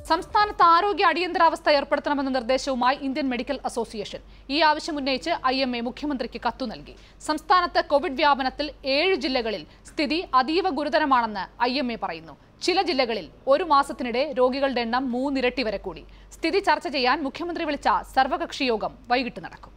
സംസ്ഥാനത്ത് ആരോഗ്യ അടിയന്തരാവസ്ഥ ഏർപ്പെടുത്തണമെന്ന നിർദ്ദേശവുമായി ഇന്ത്യൻ മെഡിക്കൽ അസോസിയേഷൻ ഈ ആവശ്യം ഉന്നയിച്ച് ഐ എം എ മുഖ്യമന്ത്രിക്ക് കത്തു നൽകി സംസ്ഥാനത്ത് കോവിഡ് വ്യാപനത്തിൽ ഏഴ് ജില്ലകളിൽ സ്ഥിതി അതീവ ഗുരുതരമാണെന്ന് ഐ എം എ പറയുന്നു ചില ജില്ലകളിൽ ഒരു മാസത്തിനിടെ രോഗികളുടെ എണ്ണം മൂന്നിരട്ടി വരെ കൂടി സ്ഥിതി ചർച്ച ചെയ്യാൻ മുഖ്യമന്ത്രി വിളിച്ച സർവകക്ഷി യോഗം വൈകിട്ട് നടക്കും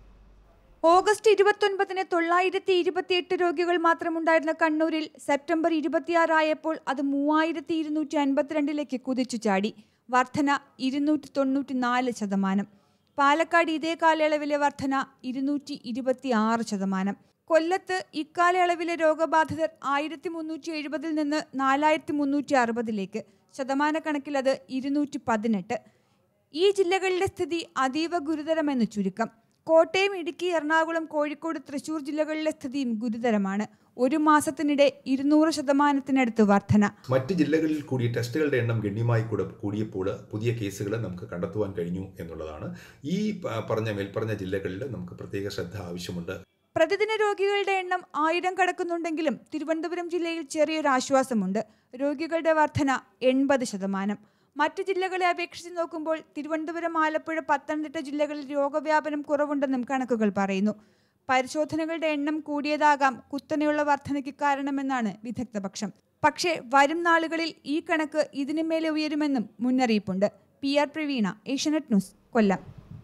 ഓഗസ്റ്റ് ഇരുപത്തൊൻപതിന് തൊള്ളായിരത്തി ഇരുപത്തിയെട്ട് രോഗികൾ മാത്രമുണ്ടായിരുന്ന കണ്ണൂരിൽ സെപ്റ്റംബർ ഇരുപത്തിയാറായപ്പോൾ അത് മൂവായിരത്തി ഇരുന്നൂറ്റി അൻപത്തിരണ്ടിലേക്ക് കുതിച്ചു ചാടി വർധന ഇരുന്നൂറ്റി തൊണ്ണൂറ്റി നാല് ശതമാനം പാലക്കാട് ഇതേ കാലയളവിലെ വർധന ഇരുന്നൂറ്റി ഇരുപത്തി ആറ് ശതമാനം കൊല്ലത്ത് ഇക്കാലയളവിലെ രോഗബാധിതർ ആയിരത്തി മുന്നൂറ്റി എഴുപതിൽ നിന്ന് നാലായിരത്തി മുന്നൂറ്റി അറുപതിലേക്ക് ശതമാനക്കണക്കിൽ അത് ഇരുന്നൂറ്റി പതിനെട്ട് ഈ ജില്ലകളിലെ സ്ഥിതി അതീവ ഗുരുതരമെന്ന് ചുരുക്കം കോട്ടയം ഇടുക്കി എറണാകുളം കോഴിക്കോട് തൃശൂർ ജില്ലകളിലെ സ്ഥിതിയും ഗുരുതരമാണ് ഒരു മാസത്തിനിടെ ഇരുന്നൂറ് ശതമാനത്തിനടുത്ത് വർധന മറ്റ് ജില്ലകളിൽ കൂടി ടെസ്റ്റുകളുടെ എണ്ണം ഗണ്യമായി കൂടെ കൂടിയപ്പോൾ പുതിയ കേസുകൾ നമുക്ക് കണ്ടെത്തുവാൻ കഴിഞ്ഞു എന്നുള്ളതാണ് ഈ പ- പറഞ്ഞ മേൽപ്പറഞ്ഞ ജില്ലകളിൽ നമുക്ക് പ്രത്യേക ശ്രദ്ധ ആവശ്യമുണ്ട് പ്രതിദിന രോഗികളുടെ എണ്ണം ആയിരം കടക്കുന്നുണ്ടെങ്കിലും തിരുവനന്തപുരം ജില്ലയിൽ ചെറിയൊരു ആശ്വാസമുണ്ട് രോഗികളുടെ വർധന എൺപത് ശതമാനം മറ്റു ജില്ലകളെ അപേക്ഷിച്ച് നോക്കുമ്പോൾ തിരുവനന്തപുരം ആലപ്പുഴ പത്തനംതിട്ട ജില്ലകളിൽ രോഗവ്യാപനം കുറവുണ്ടെന്നും കണക്കുകൾ പറയുന്നു പരിശോധനകളുടെ എണ്ണം കൂടിയതാകാം കുത്തനെയുള്ള വർധനയ്ക്ക് കാരണമെന്നാണ് വിദഗ്ധപക്ഷം പക്ഷേ വരും നാളുകളിൽ ഈ കണക്ക് ഇതിനു മേലെ ഉയരുമെന്നും മുന്നറിയിപ്പുണ്ട് P R Praveena Asianet news Kollam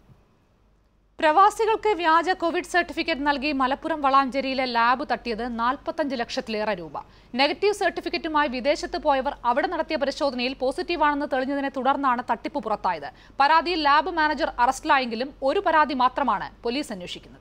പ്രവാസികൾക്ക് വ്യാജ കോവിഡ് സർട്ടിഫിക്കറ്റ് നൽകി മലപ്പുറം വളാഞ്ചേരിയിലെ ലാബ് തട്ടിയത് നാൽപ്പത്തഞ്ച് ലക്ഷത്തിലേറെ രൂപ നെഗറ്റീവ് സർട്ടിഫിക്കറ്റുമായി വിദേശത്ത് പോയവർ അവിടെ നടത്തിയ പരിശോധനയിൽ പോസിറ്റീവാണെന്ന് തെളിഞ്ഞതിനെ തുടർന്നാണ് തട്ടിപ്പ് പുറത്തായത് പരാതിയിൽ ലാബ് മാനേജർ അറസ്റ്റിലായെങ്കിലും ഒരു പരാതി മാത്രമാണ് പോലീസ് അന്വേഷിക്കുന്നത്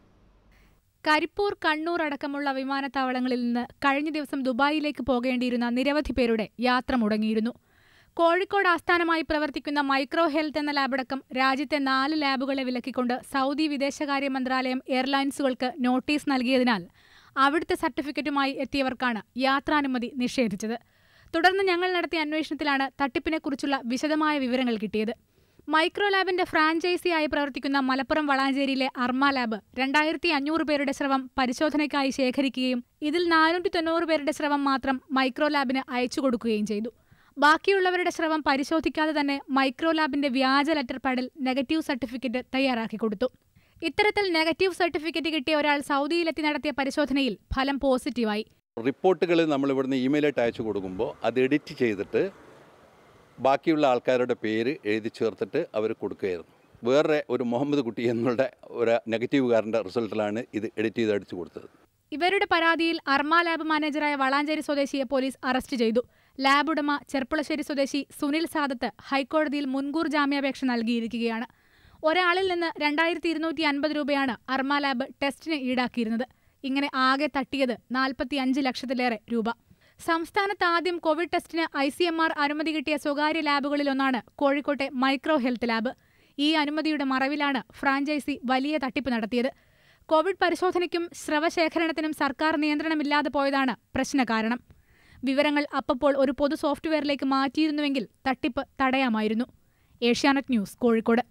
കരിപ്പൂർ കണ്ണൂർ അടക്കമുള്ള വിമാനത്താവളങ്ങളിൽ നിന്ന് കഴിഞ്ഞ ദിവസം ദുബായിലേക്ക് പോകേണ്ടിയിരുന്ന നിരവധി പേരുടെ യാത്ര മുടങ്ങിയിരുന്നു കോഴിക്കോട് ആസ്ഥാനമായി പ്രവർത്തിക്കുന്ന മൈക്രോ ഹെൽത്ത് എന്ന ലാബടക്കം രാജ്യത്തെ നാല് ലാബുകളെ വിലക്കിക്കൊണ്ട് സൗദി വിദേശകാര്യ മന്ത്രാലയം എയർലൈൻസുകൾക്ക് നോട്ടീസ് നൽകിയതിനാൽ അവിടുത്തെ സർട്ടിഫിക്കറ്റുമായി എത്തിയവർക്കാണ് യാത്രാനുമതി നിഷേധിച്ചത് തുടർന്ന് ഞങ്ങൾ നടത്തിയ അന്വേഷണത്തിലാണ് തട്ടിപ്പിനെക്കുറിച്ചുള്ള വിശദമായ വിവരങ്ങൾ കിട്ടിയത് മൈക്രോ ലാബിന്റെ ഫ്രാഞ്ചൈസിയായി പ്രവർത്തിക്കുന്ന മലപ്പുറം വളാഞ്ചേരിയിലെ അർമ ലാബ് രണ്ടായിരത്തി അഞ്ഞൂറ് പേരുടെ സ്രവം പരിശോധനയ്ക്കായി ശേഖരിക്കുകയും ഇതിൽ നാനൂറ്റി തൊണ്ണൂറ് പേരുടെ സ്രവം മാത്രം മൈക്രോ ലാബിന് അയച്ചു കൊടുക്കുകയും ചെയ്തു ബാക്കിയുള്ളവരുടെ സ്രവം പരിശോധിക്കാതെ തന്നെ മൈക്രോ ലാബിന്റെ വ്യാജ ലെറ്റർ പാഡിൽ നെഗറ്റീവ് സർട്ടിഫിക്കറ്റ് തയ്യാറാക്കി കൊടുത്തു ഇത്തരത്തിൽ നെഗറ്റീവ് സർട്ടിഫിക്കറ്റ് കിട്ടിയ ഒരാൾ സൗദിയിലെത്തി നടത്തിയ പരിശോധനയിൽ ഫലം പോസിറ്റീവായി റിപ്പോർട്ടുകൾ നമ്മൾ ഇവിടുന്ന് ഇമെയിലായിട്ട് അയച്ചു കൊടുക്കുമ്പോൾ അത് എഡിറ്റ് ചെയ്തിട്ട് ബാക്കിയുള്ള ആൾക്കാരുടെ പേര് എഴുതി ചേർത്തിട്ട് അവർ കൊടുക്കുകയായിരുന്നു വേറെ ഒരു മുഹമ്മദ് കുട്ടി എന്നുള്ള ഒരു നെഗറ്റീവുകാരൻ്റെ റിസൾട്ടിലാണ് ഇത് എഡിറ്റ് ചെയ്ത് അടിച്ചു കൊടുത്തത് ഇവരുടെ പരാതിയിൽ അർമ ലാബ് മാനേജറായ വളാഞ്ചേരി സ്വദേശിയെ പോലീസ് അറസ്റ്റ് ചെയ്തു ലാബ് ഉടമ ചെർപ്പുളശ്ശേരി സ്വദേശി സുനിൽ സാദത്ത് ഹൈക്കോടതിയിൽ മുൻകൂർ ജാമ്യാപേക്ഷ നൽകിയിരിക്കുകയാണ് ഒരാളിൽ നിന്ന് രണ്ടായിരത്തി ഇരുന്നൂറ്റി അൻപത് രൂപയാണ് അർമ ലാബ് ടെസ്റ്റിന് ഈടാക്കിയിരുന്നത് ഇങ്ങനെ ആകെ തട്ടിയത് നാൽപ്പത്തി അഞ്ച് ലക്ഷത്തിലേറെ രൂപ സംസ്ഥാനത്ത് ആദ്യം കോവിഡ് ടെസ്റ്റിന് ഐ സി എം ആർ അനുമതി കിട്ടിയ സ്വകാര്യ ലാബുകളിലൊന്നാണ് കോഴിക്കോട്ടെ മൈക്രോ ഹെൽത്ത് ലാബ് ഈ അനുമതിയുടെ മറവിലാണ് ഫ്രാഞ്ചൈസി വലിയ തട്ടിപ്പ് നടത്തിയത് കോവിഡ് പരിശോധനയ്ക്കും സ്രവശേഖരണത്തിനും സർക്കാർ നിയന്ത്രണമില്ലാതെ പോയതാണ് പ്രശ്ന കാരണം വിവരങ്ങൾ അപ്പപ്പോൾ ഒരു പൊതു സോഫ്റ്റ്വെയറിലേക്ക് മാറ്റിയിരുന്നുവെങ്കിൽ തട്ടിപ്പ് തടയാമായിരുന്നു ഏഷ്യാനെറ്റ് ന്യൂസ് കോഴിക്കോട്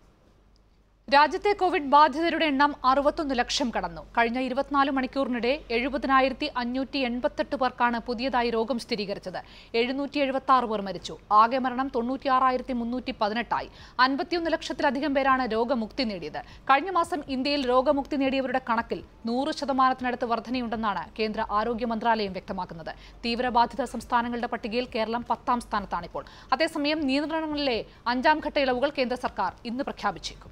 രാജ്യത്തെ കോവിഡ് ബാധിതരുടെ എണ്ണം അറുപത്തൊന്ന് ലക്ഷം കടന്നു കഴിഞ്ഞ ഇരുപത്തിനാല് മണിക്കൂറിനിടെ എഴുപതിനായിരത്തി അഞ്ഞൂറ്റി എൺപത്തെട്ട് പേർക്കാണ് പുതിയതായി രോഗം സ്ഥിരീകരിച്ചത് എഴുന്നൂറ്റി എഴുപത്തി ആറ് പേർ മരിച്ചു ആകെ മരണം തൊണ്ണൂറ്റിയാറായിരത്തി മുന്നൂറ്റി പതിനെട്ടായി അൻപത്തിയൊന്ന് ലക്ഷത്തിലധികം പേരാണ് രോഗമുക്തി നേടിയത് കഴിഞ്ഞ മാസം ഇന്ത്യയിൽ രോഗമുക്തി നേടിയവരുടെ കണക്കിൽ നൂറ് ശതമാനത്തിനടുത്ത് വർധനയുണ്ടെന്നാണ് കേന്ദ്ര ആരോഗ്യ മന്ത്രാലയം വ്യക്തമാക്കുന്നത് തീവ്രബാധിത സംസ്ഥാനങ്ങളുടെ പട്ടികയിൽ കേരളം പത്താം സ്ഥാനത്താണിപ്പോൾ അതേസമയം നിയന്ത്രണങ്ങളിലെ അഞ്ചാം ഘട്ട ഇളവുകൾ കേന്ദ്ര സർക്കാർ ഇന്ന് പ്രഖ്യാപിച്ചേക്കും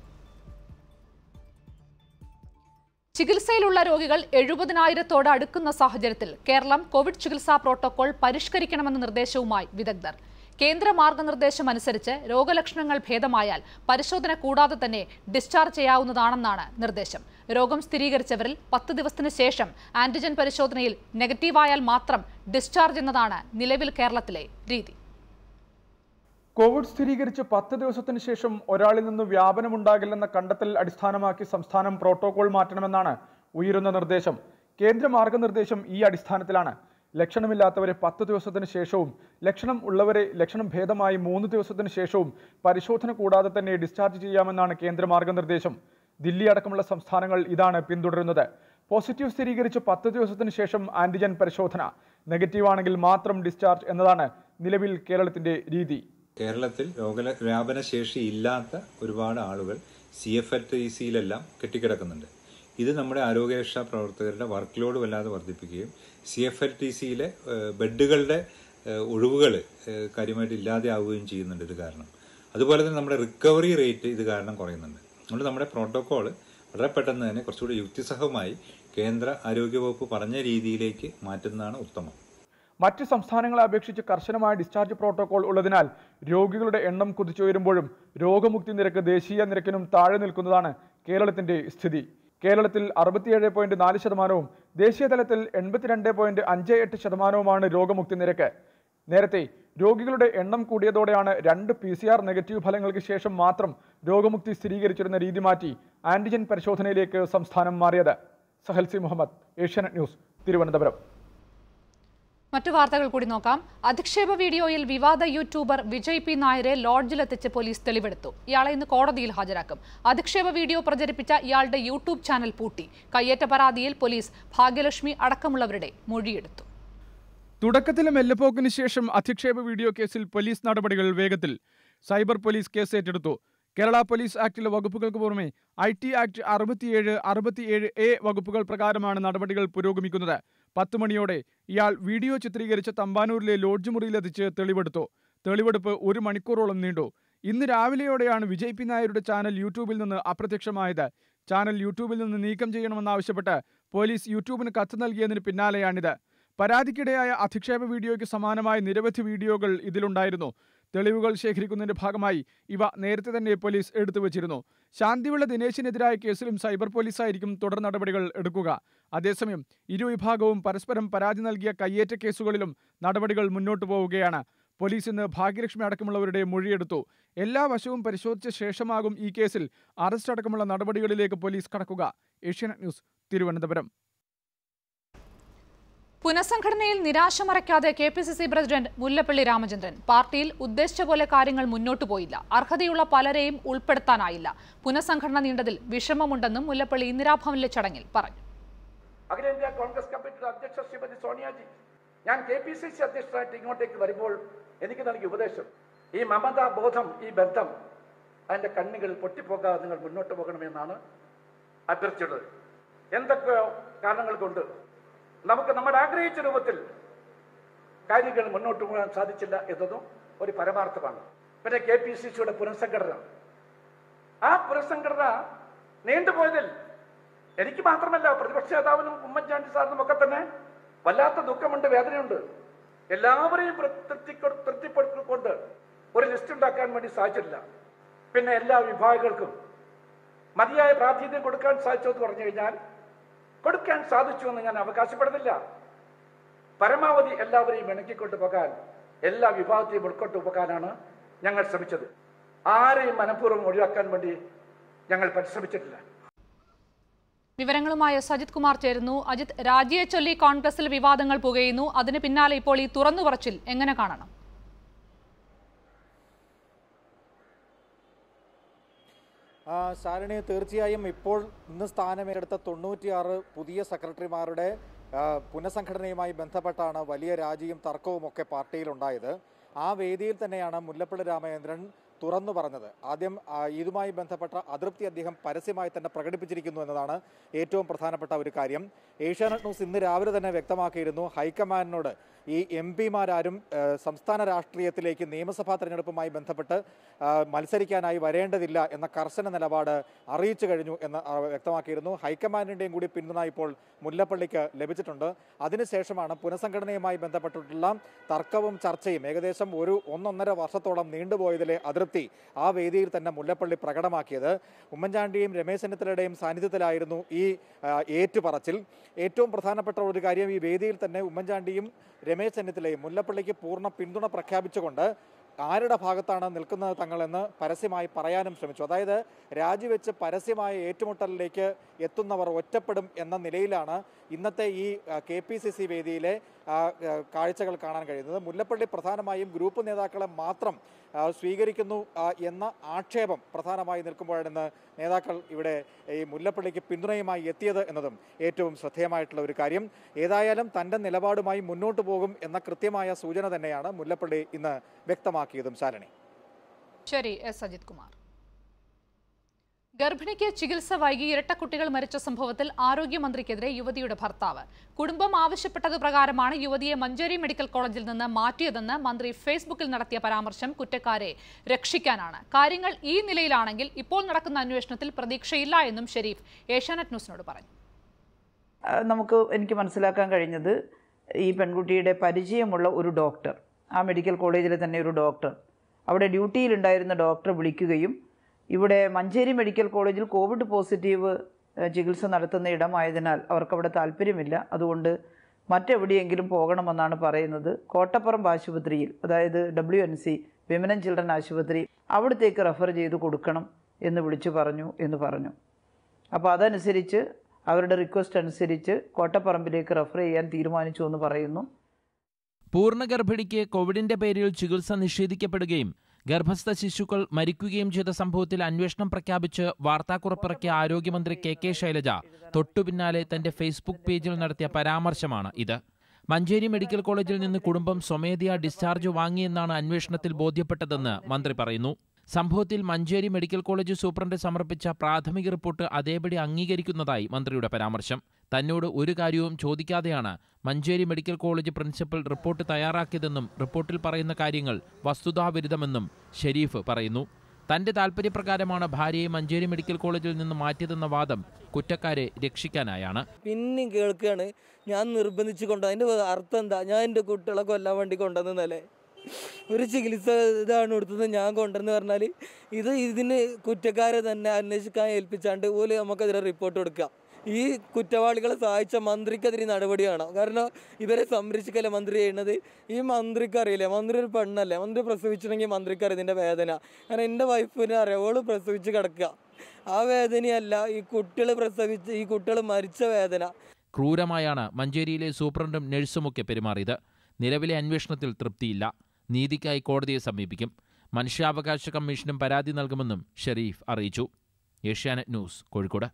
ചികിത്സയിലുള്ള രോഗികൾ എഴുപതിനായിരത്തോട് അടുക്കുന്ന സാഹചര്യത്തിൽ കേരളം കോവിഡ് ചികിത്സാ പ്രോട്ടോകോൾ പരിഷ്കരിക്കണമെന്ന നിർദ്ദേശവുമായി വിദഗ്ധർ കേന്ദ്ര മാർഗനിർദ്ദേശം അനുസരിച്ച് രോഗലക്ഷണങ്ങൾ ഭേദമായാൽ പരിശോധന കൂടാതെ തന്നെ ഡിസ്ചാർജ് ചെയ്യാവുന്നതാണെന്നാണ് നിർദ്ദേശം രോഗം സ്ഥിരീകരിച്ചവരിൽ പത്ത് ദിവസത്തിന് ശേഷം ആന്റിജൻ പരിശോധനയിൽ നെഗറ്റീവായാൽ മാത്രം ഡിസ്ചാർജ് എന്നതാണ് നിലവിൽ കേരളത്തിലെ രീതി കോവിഡ് സ്ഥിരീകരിച്ച് പത്ത് ദിവസത്തിന് ശേഷം ഒരാളിൽ നിന്ന് വ്യാപനമുണ്ടാകില്ലെന്ന കണ്ടെത്തൽ അടിസ്ഥാനമാക്കി സംസ്ഥാനം പ്രോട്ടോകോൾ മാറ്റണമെന്നാണ് ഉയരുന്ന നിർദ്ദേശം കേന്ദ്ര മാർഗനിർദ്ദേശം ഈ അടിസ്ഥാനത്തിലാണ് ലക്ഷണമില്ലാത്തവരെ പത്ത് ദിവസത്തിന് ശേഷവും ലക്ഷണം ഉള്ളവരെ ലക്ഷണം ഭേദമായി മൂന്ന് ദിവസത്തിന് ശേഷവും പരിശോധന കൂടാതെ തന്നെ ഡിസ്ചാർജ് ചെയ്യാമെന്നാണ് കേന്ദ്ര മാർഗനിർദ്ദേശം ദില്ലി അടക്കമുള്ള സംസ്ഥാനങ്ങൾ ഇതാണ് പിന്തുടരുന്നത് പോസിറ്റീവ് സ്ഥിരീകരിച്ച് പത്ത് ദിവസത്തിന് ശേഷം ആന്റിജൻ പരിശോധന നെഗറ്റീവ് ആണെങ്കിൽ മാത്രം ഡിസ്ചാർജ് എന്നതാണ് നിലവിൽ കേരളത്തിന്റെ രീതി കേരളത്തിൽ രോഗവ്യാപന ശേഷി ഇല്ലാത്ത ഒരുപാട് ആളുകൾ സി എഫ് എൽ ടി സിയിലെല്ലാം കെട്ടിക്കിടക്കുന്നുണ്ട് ഇത് നമ്മുടെ ആരോഗ്യരക്ഷാ പ്രവർത്തകരുടെ വർക്ക് ലോഡ് വല്ലാതെ വർദ്ധിപ്പിക്കുകയും സി എഫ് എൽ ടി സിയിലെ ബെഡുകളുടെ ഒഴിവുകൾ കാര്യമായിട്ട് ഇല്ലാതെ ആവുകയും ചെയ്യുന്നുണ്ട് ഇത് കാരണം അതുപോലെ തന്നെ നമ്മുടെ റിക്കവറി റേറ്റ് ഇത് കാരണം കുറയുന്നുണ്ട് അതുകൊണ്ട് നമ്മുടെ പ്രോട്ടോക്കോൾ വളരെ പെട്ടെന്ന് തന്നെ കുറച്ചുകൂടി യുക്തിസഹമായി കേന്ദ്ര ആരോഗ്യവകുപ്പ് പറഞ്ഞ രീതിയിലേക്ക് മാറ്റുന്നതാണ് ഉത്തമം മറ്റ് സംസ്ഥാനങ്ങളെ അപേക്ഷിച്ച് കർശനമായ ഡിസ്ചാർജ് പ്രോട്ടോകോൾ ഉള്ളതിനാൽ രോഗികളുടെ എണ്ണം കുതിച്ചുയരുമ്പോഴും രോഗമുക്തി നിരക്ക് ദേശീയ നിരക്കിനും താഴെ നിൽക്കുന്നതാണ് കേരളത്തിന്റെ സ്ഥിതി കേരളത്തിൽ അറുപത്തിയേഴ് പോയിന്റ് നാല് ശതമാനവും ദേശീയ തലത്തിൽ എൺപത്തിരണ്ട് പോയിന്റ് അഞ്ച് എട്ട് ശതമാനവുമാണ് രോഗമുക്തി നിരക്ക് നേരത്തെ രോഗികളുടെ എണ്ണം കൂടിയതോടെയാണ് രണ്ട് പി സി ആർ നെഗറ്റീവ് ഫലങ്ങൾക്ക് ശേഷം മാത്രം രോഗമുക്തി സ്ഥിരീകരിച്ചിരുന്ന രീതി മാറ്റി ആന്റിജൻ പരിശോധനയിലേക്ക് സംസ്ഥാനം മാറിയത് സഹൽസി മുഹമ്മദ് ഏഷ്യാനെറ്റ് ന്യൂസ് തിരുവനന്തപുരം മറ്റു വാർത്തകൾ കൂടി നോക്കാം അധിക്ഷേപ വീഡിയോയിൽ വിവാദ യൂട്യൂബർ വിജയ് പി നായരെ ലോഡ്ജിലെത്തിച്ച് പോലീസ് തെളിവെടുത്തു ഇയാളെ ഇന്ന് കോടതിയിൽ ഹാജരാക്കും അധിക്ഷേപ വീഡിയോ പ്രചരിപ്പിച്ച ഇയാളുടെ യൂട്യൂബ് ചാനൽ പൂട്ടി കയ്യേറ്റ പരാതിയിൽ പോലീസ് ഭാഗ്യലക്ഷ്മി അടക്കമുള്ളവരുടെ മൊഴിയെടുത്തു തുടക്കത്തിലെ മെല്ലപ്പോക്കിന് ശേഷം അധിക്ഷേപ വീഡിയോ കേസിൽ പോലീസ് നടപടികൾ വേഗത്തിൽ സൈബർ പോലീസ് കേസ് ഏറ്റെടുത്തു കേരള പോലീസ് ആക്ടിലെ വകുപ്പുകൾക്ക് പുറമെ ഐ ടി ആക്ട് അറുപത്തിയേഴ് അറുപത്തിയേഴ് എ വകുപ്പുകൾ പ്രകാരമാണ് നടപടികൾ പുരോഗമിക്കുന്നത് പത്ത് മണിയോടെ ഇയാൾ വീഡിയോ ചിത്രീകരിച്ച തമ്പാനൂരിലെ ലോഡ്ജ് മുറിയിലെത്തിച്ച് തെളിവെടുത്തു തെളിവെടുപ്പ് ഒരു മണിക്കൂറോളം നീണ്ടു ഇന്ന് രാവിലെയോടെയാണ് വിജയ് പി നായരുടെ ചാനൽ യൂട്യൂബിൽ നിന്ന് അപ്രത്യക്ഷമായത് ചാനൽ യൂട്യൂബിൽ നിന്ന് നീക്കം ചെയ്യണമെന്നാവശ്യപ്പെട്ട് പോലീസ് യൂട്യൂബിന് കത്ത് നൽകിയതിന് പിന്നാലെയാണിത് പരാതിക്കിടെയായ അധിക്ഷേപ വീഡിയോയ്ക്ക് സമാനമായ നിരവധി വീഡിയോകൾ ഇതിലുണ്ടായിരുന്നു തെളിവുകൾ ശേഖരിക്കുന്നതിന്റെ ഭാഗമായി ഇവ നേരത്തെ തന്നെ പോലീസ് എടുത്തു വച്ചിരുന്നു ശാന്തിവിള ദിനേശിനെതിരായ കേസിലും സൈബർ പോലീസായിരിക്കും തുടർ നടപടികൾ എടുക്കുക അതേസമയം ഇരുവിഭാഗവും പരസ്പരം പരാതി നൽകിയ കയ്യേറ്റ കേസുകളിലും നടപടികൾ മുന്നോട്ടു പോവുകയാണ് പോലീസ് ഇന്ന് ഭാഗ്യലക്ഷ്മി അടക്കമുള്ളവരുടെ മൊഴിയെടുത്തു എല്ലാ വശവും പരിശോധിച്ച ശേഷമാകും ഈ കേസിൽ അറസ്റ്റ് അടക്കമുള്ള നടപടികളിലേക്ക് പോലീസ് കടക്കുക ഏഷ്യാനെറ്റ് ന്യൂസ് തിരുവനന്തപുരം പുനഃസംഘടനയിൽ നിരാശ മറയ്ക്കാതെ K P C C president Mullappally Ramachandran പാർട്ടിയിൽ ഉദ്ദേശിച്ച പോലെ കാര്യങ്ങൾ മുന്നോട്ടു പോയില്ല അർഹതയുള്ള പലരെയും ഉൾപ്പെടുത്താനായില്ല പുനഃസംഘടന നീണ്ടതിൽ വിഷമമുണ്ടെന്നും മുല്ലപ്പള്ളി ഇന്ദിരാഭവനിലെ ചടങ്ങിൽ പറഞ്ഞു അഖിലേന്ത്യാ കോൺഗ്രസ് കമ്മിറ്റിയുടെ അധ്യക്ഷ ശ്രീമതി സോണിയാജി ഞാൻ കെ പി സി സി അധ്യക്ഷനായിട്ട് ഇങ്ങോട്ടേക്ക് വരുമ്പോൾ എനിക്ക് നൽകിയ ഉപദേശം ഈ മമതാ ബോധം ഈ ബന്ധം അതിന്റെ കണ്ണുകൾ പൊട്ടിപ്പോകാതെ നിങ്ങൾ മുന്നോട്ട് പോകണമെന്നാണ് അഭ്യർത്ഥിച്ചത് എന്തൊക്കെ കാരണങ്ങൾ കൊണ്ട് നമുക്ക് നമ്മൾ ആഗ്രഹിച്ച രൂപത്തിൽ കാര്യങ്ങൾ മുന്നോട്ട് പോകാൻ സാധിച്ചില്ല എന്നതും ഒരു പരമാർത്ഥമാണ് പിന്നെ കെ പി സി സിയുടെ പുനഃസംഘടന ആ പുനഃസംഘടന നീണ്ടുപോയതിൽ എനിക്ക് മാത്രമല്ല പ്രതിപക്ഷ നേതാവിനും ഉമ്മൻചാണ്ടി സാറിനും ഒക്കെ തന്നെ വല്ലാത്ത ദുഃഖമുണ്ട് വേദനയുണ്ട് എല്ലാവരെയും തൃപ്തി തൃപ്തിപ്പെടുത്തിക്കൊണ്ട് ഒരു ലിസ്റ്റ് ഉണ്ടാക്കാൻ വേണ്ടി സാധിച്ചില്ല പിന്നെ എല്ലാ വിഭാഗങ്ങൾക്കും മതിയായ പ്രാതിനിധ്യം കൊടുക്കാൻ സാധിച്ചു എന്ന് പറഞ്ഞു കഴിഞ്ഞാൽ കൊടുക്കാൻ സാധിച്ചു എന്ന് ഞാൻ അവകാശപ്പെടുന്നില്ല പരമാവധി എല്ലാവരെയും ഇണക്കിക്കൊണ്ട് പോകാൻ എല്ലാ വിഭാഗത്തെയും ഉൾക്കൊണ്ടു പോകാനാണ് ഞങ്ങൾ ശ്രമിച്ചത് ആരെയും മനഃപൂർവ്വം ഒഴിവാക്കാൻ വേണ്ടി ഞങ്ങൾ പരിശ്രമിച്ചിട്ടില്ല വിവരങ്ങളുമായി സജിത് കുമാർ ചേരുന്നു അജിത് രാജിയെ ചൊല്ലി കോൺഗ്രസിൽ വിവാദങ്ങൾ പുകയുന്നു അതിന് പിന്നാലെ ഇപ്പോൾ ഈ തുറന്നു പറച്ചിൽ എങ്ങനെ കാണണം ശാലിനി തീർച്ചയായും ഇപ്പോൾ ഇന്ന് സ്ഥാനമേറ്റെടുത്ത തൊണ്ണൂറ്റിയാറ് പുതിയ സെക്രട്ടറിമാരുടെ പുനഃസംഘടനയുമായി ബന്ധപ്പെട്ടാണ് വലിയ രാജിയും തർക്കവും ഒക്കെ പാർട്ടിയിലുണ്ടായത് ആ വേദിയിൽ തന്നെയാണ് മുല്ലപ്പള്ളി രാമചന്ദ്രൻ തുറന്നു പറഞ്ഞത് ആദ്യം ഇതുമായി ബന്ധപ്പെട്ട അതൃപ്തി അദ്ദേഹം പരസ്യമായി തന്നെ പ്രകടിപ്പിച്ചിരിക്കുന്നു എന്നതാണ് ഏറ്റവും പ്രധാനപ്പെട്ട ഒരു കാര്യം ഏഷ്യാനെറ്റ് ന്യൂസ് ഇന്ന് രാവിലെ തന്നെ വ്യക്തമാക്കിയിരുന്നു ഹൈക്കമാൻഡിനോട് ഈ എം പിമാരാരും സംസ്ഥാന രാഷ്ട്രീയത്തിലേക്ക് നിയമസഭാ തെരഞ്ഞെടുപ്പുമായി ബന്ധപ്പെട്ട് മത്സരിക്കാനായി വരേണ്ടതില്ല എന്ന കർശന നിലപാട് അറിയിച്ചു കഴിഞ്ഞു എന്ന് വ്യക്തമാക്കിയിരുന്നു ഹൈക്കമാൻഡിൻ്റെയും കൂടി പിന്തുണ ഇപ്പോൾ മുല്ലപ്പള്ളിക്ക് ലഭിച്ചിട്ടുണ്ട് അതിനുശേഷമാണ് പുനഃസംഘടനയുമായി ബന്ധപ്പെട്ടിട്ടുള്ള തർക്കവും ചർച്ചയും ഏകദേശം ഒരു ഒന്നൊന്നര വർഷത്തോളം നീണ്ടുപോയതിലെ അതൃപ്തി ആ വേദിയിൽ തന്നെ മുല്ലപ്പള്ളി പ്രകടമാക്കിയത് ഉമ്മൻചാണ്ടിയും രമേശ് ചെന്നിത്തലയുടെയും സാന്നിധ്യത്തിലായിരുന്നു ഈ ഏറ്റുപറച്ചിൽ ഏറ്റവും പ്രധാനപ്പെട്ട ഒരു കാര്യം ഈ വേദിയിൽ തന്നെ ഉമ്മൻചാണ്ടിയും രമേശ് ചെന്നിത്തലയും മുല്ലപ്പള്ളിക്ക് പൂർണ്ണ പിന്തുണ പ്രഖ്യാപിച്ചുകൊണ്ട് ആരുടെ ഭാഗത്താണ് നിൽക്കുന്നത് തങ്ങളെന്ന് പരസ്യമായി പറയാനും ശ്രമിച്ചു അതായത് രാജിവെച്ച് പരസ്യമായ ഏറ്റുമുട്ടലിലേക്ക് എത്തുന്നവർ ഒറ്റപ്പെടും എന്ന നിലയിലാണ് ഇന്നത്തെ ഈ കെ പി സി സി വേദിയിലെ കാഴ്ചകൾ കാണാൻ കഴിയുന്നത് മുല്ലപ്പള്ളി പ്രധാനമായും ഗ്രൂപ്പ് നേതാക്കളെ മാത്രം സ്വീകരിക്കുന്നു എന്ന ആക്ഷേപം പ്രധാനമായി നിൽക്കുമ്പോഴാണ് നേതാക്കൾ ഇവിടെ ഈ മുല്ലപ്പള്ളിക്ക് പിന്തുണയുമായി എത്തിയത് എന്നതും ഏറ്റവും ശ്രദ്ധേയമായിട്ടുള്ള ഒരു കാര്യം ഏതായാലും തൻ്റെ നിലപാടുമായി മുന്നോട്ട് പോകും എന്ന കൃത്യമായ സൂചന തന്നെയാണ് മുല്ലപ്പള്ളി ഇന്ന് വ്യക്തമാക്കിയതും ശാലിനി ശരി എസ് അജിത് കുമാർ ഗർഭിണിക്ക് ചികിത്സ വൈകി ഇരട്ടക്കുട്ടികൾ മരിച്ച സംഭവത്തിൽ ആരോഗ്യമന്ത്രിക്കെതിരെ യുവതിയുടെ ഭർത്താവ് കുടുംബം ആവശ്യപ്പെട്ടത് പ്രകാരമാണ് യുവതിയെ മഞ്ചേരി മെഡിക്കൽ കോളേജിൽ നിന്ന് മാറ്റിയതെന്ന് മന്ത്രി ഫേസ്ബുക്കിൽ നടത്തിയ പരാമർശം കുറ്റക്കാരെ രക്ഷിക്കാനാണ് കാര്യങ്ങൾ ഈ നിലയിലാണെങ്കിൽ ഇപ്പോൾ നടക്കുന്ന അന്വേഷണത്തിൽ പ്രതീക്ഷയില്ല എന്നും ഷെരീഫ് ഏഷ്യാനെറ്റ് ന്യൂസിനോട് പറഞ്ഞു ആ, നമുക്ക് എനിക്ക് മനസ്സിലാക്കാൻ കഴിഞ്ഞത് ഈ പെൺകുട്ടിയുടെ പരിചയമുള്ള ഒരു ഡോക്ടർ ആ മെഡിക്കൽ കോളേജിലെ തന്നെ ഒരു ഡോക്ടർ അവിടെ ഡ്യൂട്ടിയിലുണ്ടായിരുന്ന ഡോക്ടർ വിളിക്കുകയും ഇവിടെ മഞ്ചേരി മെഡിക്കൽ കോളേജിൽ കോവിഡ് പോസിറ്റീവ് ഏഹ്, ചികിത്സ നടത്തുന്ന ഇടമായതിനാൽ അവർക്കവിടെ താല്പര്യമില്ല അതുകൊണ്ട് മറ്റെവിടെയെങ്കിലും പോകണമെന്നാണ് പറയുന്നത് കോട്ടപ്പുറം ആശുപത്രിയിൽ അതായത് W N C women and children ആശുപത്രി അവിടത്തേക്ക് റെഫർ ചെയ്ത് കൊടുക്കണം എന്ന് വിളിച്ചു പറഞ്ഞു എന്ന് പറഞ്ഞു അപ്പോൾ അതനുസരിച്ച് അവരുടെ റിക്വസ്റ്റ് അനുസരിച്ച് കോട്ടപ്പറമ്പിലേക്ക് റെഫർ ചെയ്യാൻ തീരുമാനിച്ചു എന്ന് പറയുന്നു പൂർണ്ണ ഗർഭിണിക്ക് കോവിഡിന്റെ പേരിൽ ചികിത്സ നിഷേധിക്കപ്പെടുകയും ഗർഭസ്ഥ ശിശുക്കൾ മരിക്കുകയും ചെയ്ത സംഭവത്തിൽ അന്വേഷണം പ്രഖ്യാപിച്ച് വാർത്താക്കുറപ്പിറക്കിയ ആരോഗ്യമന്ത്രി കെ കെ ശൈലജ തൊട്ടുപിന്നാലെ തന്റെ ഫേസ്ബുക്ക് പേജിൽ നടത്തിയ പരാമർശമാണ് ഇത് മഞ്ചേരി മെഡിക്കൽ കോളേജിൽ നിന്ന് കുടുംബം സ്വമേധയാ ഡിസ്ചാർജ് വാങ്ങിയെന്നാണ് അന്വേഷണത്തിൽ ബോധ്യപ്പെട്ടതെന്ന് മന്ത്രി പറയുന്നു സംഭവത്തിൽ മഞ്ചേരി മെഡിക്കൽ കോളേജ് സൂപ്രണ്ട് സമർപ്പിച്ച പ്രാഥമിക റിപ്പോർട്ട് അതേപടി അംഗീകരിക്കുന്നതായി മന്ത്രിയുടെ പരാമർശം തന്നോട് ഒരു കാര്യവും ചോദിക്കാതെയാണ് Manjeri medical college principal report തയ്യാറാക്കിയതെന്നും റിപ്പോർട്ടിൽ പറയുന്ന കാര്യങ്ങൾ വസ്തുതാവിരുദ്ധമെന്നും ഷെരീഫ് പറയുന്നു തന്റെ താൽപര്യപ്രകാരമാണ് ഭാര്യയെ മഞ്ചേരി മെഡിക്കൽ കോളേജിൽ നിന്ന് മാറ്റിയതെന്ന വാദം കുറ്റക്കാരെ രക്ഷിക്കാനായാണ് പിന്നെയും കേൾക്കുകയാണ് ഞാൻ നിർബന്ധിച്ച് കൊണ്ടു അതിൻ്റെ അർത്ഥം എന്താ ഞാൻ എൻ്റെ കുട്ടികളെ കൊല്ലാൻ വേണ്ടി കൊണ്ടുവന്നല്ലേ ഒരു ചികിത്സ ഇതാണ് കൊടുത്തത് ഞാൻ കൊണ്ടുവന്ന് പറഞ്ഞാൽ ഇത് ഇതിന് കുറ്റക്കാരെ തന്നെ അന്വേഷിക്കാൻ ഏൽപ്പിച്ചാണ്ട് ഓല് നമുക്കെതിരെ റിപ്പോർട്ട് കൊടുക്കാം ഈ കുറ്റവാളികളെ സഹായിച്ച മന്ത്രിക്കെതിരെ നടപടി വേണം കാരണം ഇവരെ സംരക്ഷിക്കല്ലേ മന്ത്രി ചെയ്യുന്നത് ഈ മന്ത്രിക്ക് അറിയില്ലേ മന്ത്രി ഒരു പെണ്ണല്ലേ മന്ത്രി പ്രസവിച്ചിട്ടുണ്ടെങ്കിൽ മന്ത്രിക്ക് അറിയാം ഇതിൻ്റെ വേദന കാരണം എൻ്റെ വൈഫിനെ അറിയാം ഓള് പ്രസവിച്ച് കിടക്കുക ആ വേദനയല്ല ഈ കുട്ടികൾ പ്രസവിച്ച് ഈ കുട്ടികൾ മരിച്ച വേദന ക്രൂരമായാണ് മഞ്ചേരിയിലെ സൂപ്രണ്ടും നഴ്സുമൊക്കെ പെരുമാറിയത് നിലവിലെ അന്വേഷണത്തിൽ തൃപ്തിയില്ല നീതിക്കായി കോടതിയെ സമീപിക്കും മനുഷ്യാവകാശ കമ്മീഷനും പരാതി നൽകുമെന്നും ഷെരീഫ് അറിയിച്ചു ഏഷ്യാനെറ്റ് ന്യൂസ് കോഴിക്കോട്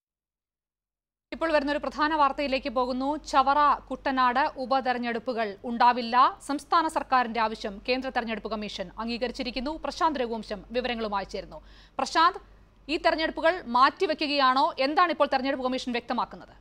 ഇപ്പോൾ വരുന്ന ഒരു പ്രധാന വാർത്തയിലേക്ക് പോകുന്നു ചവറ കുട്ടനാട് ഉപതെരഞ്ഞെടുപ്പുകൾ ഉണ്ടാവില്ല സംസ്ഥാന സർക്കാരിന്റെ ആവശ്യം കേന്ദ്ര തെരഞ്ഞെടുപ്പ് കമ്മീഷൻ അംഗീകരിച്ചിരിക്കുന്നു പ്രശാന്ത് രഘുവംശം വിവരങ്ങളുമായി ചേരുന്നു പ്രശാന്ത് ഈ തെരഞ്ഞെടുപ്പുകൾ മാറ്റിവെക്കുകയാണോ എന്താണ് ഇപ്പോൾ തെരഞ്ഞെടുപ്പ് കമ്മീഷൻ വ്യക്തമാക്കുന്നത്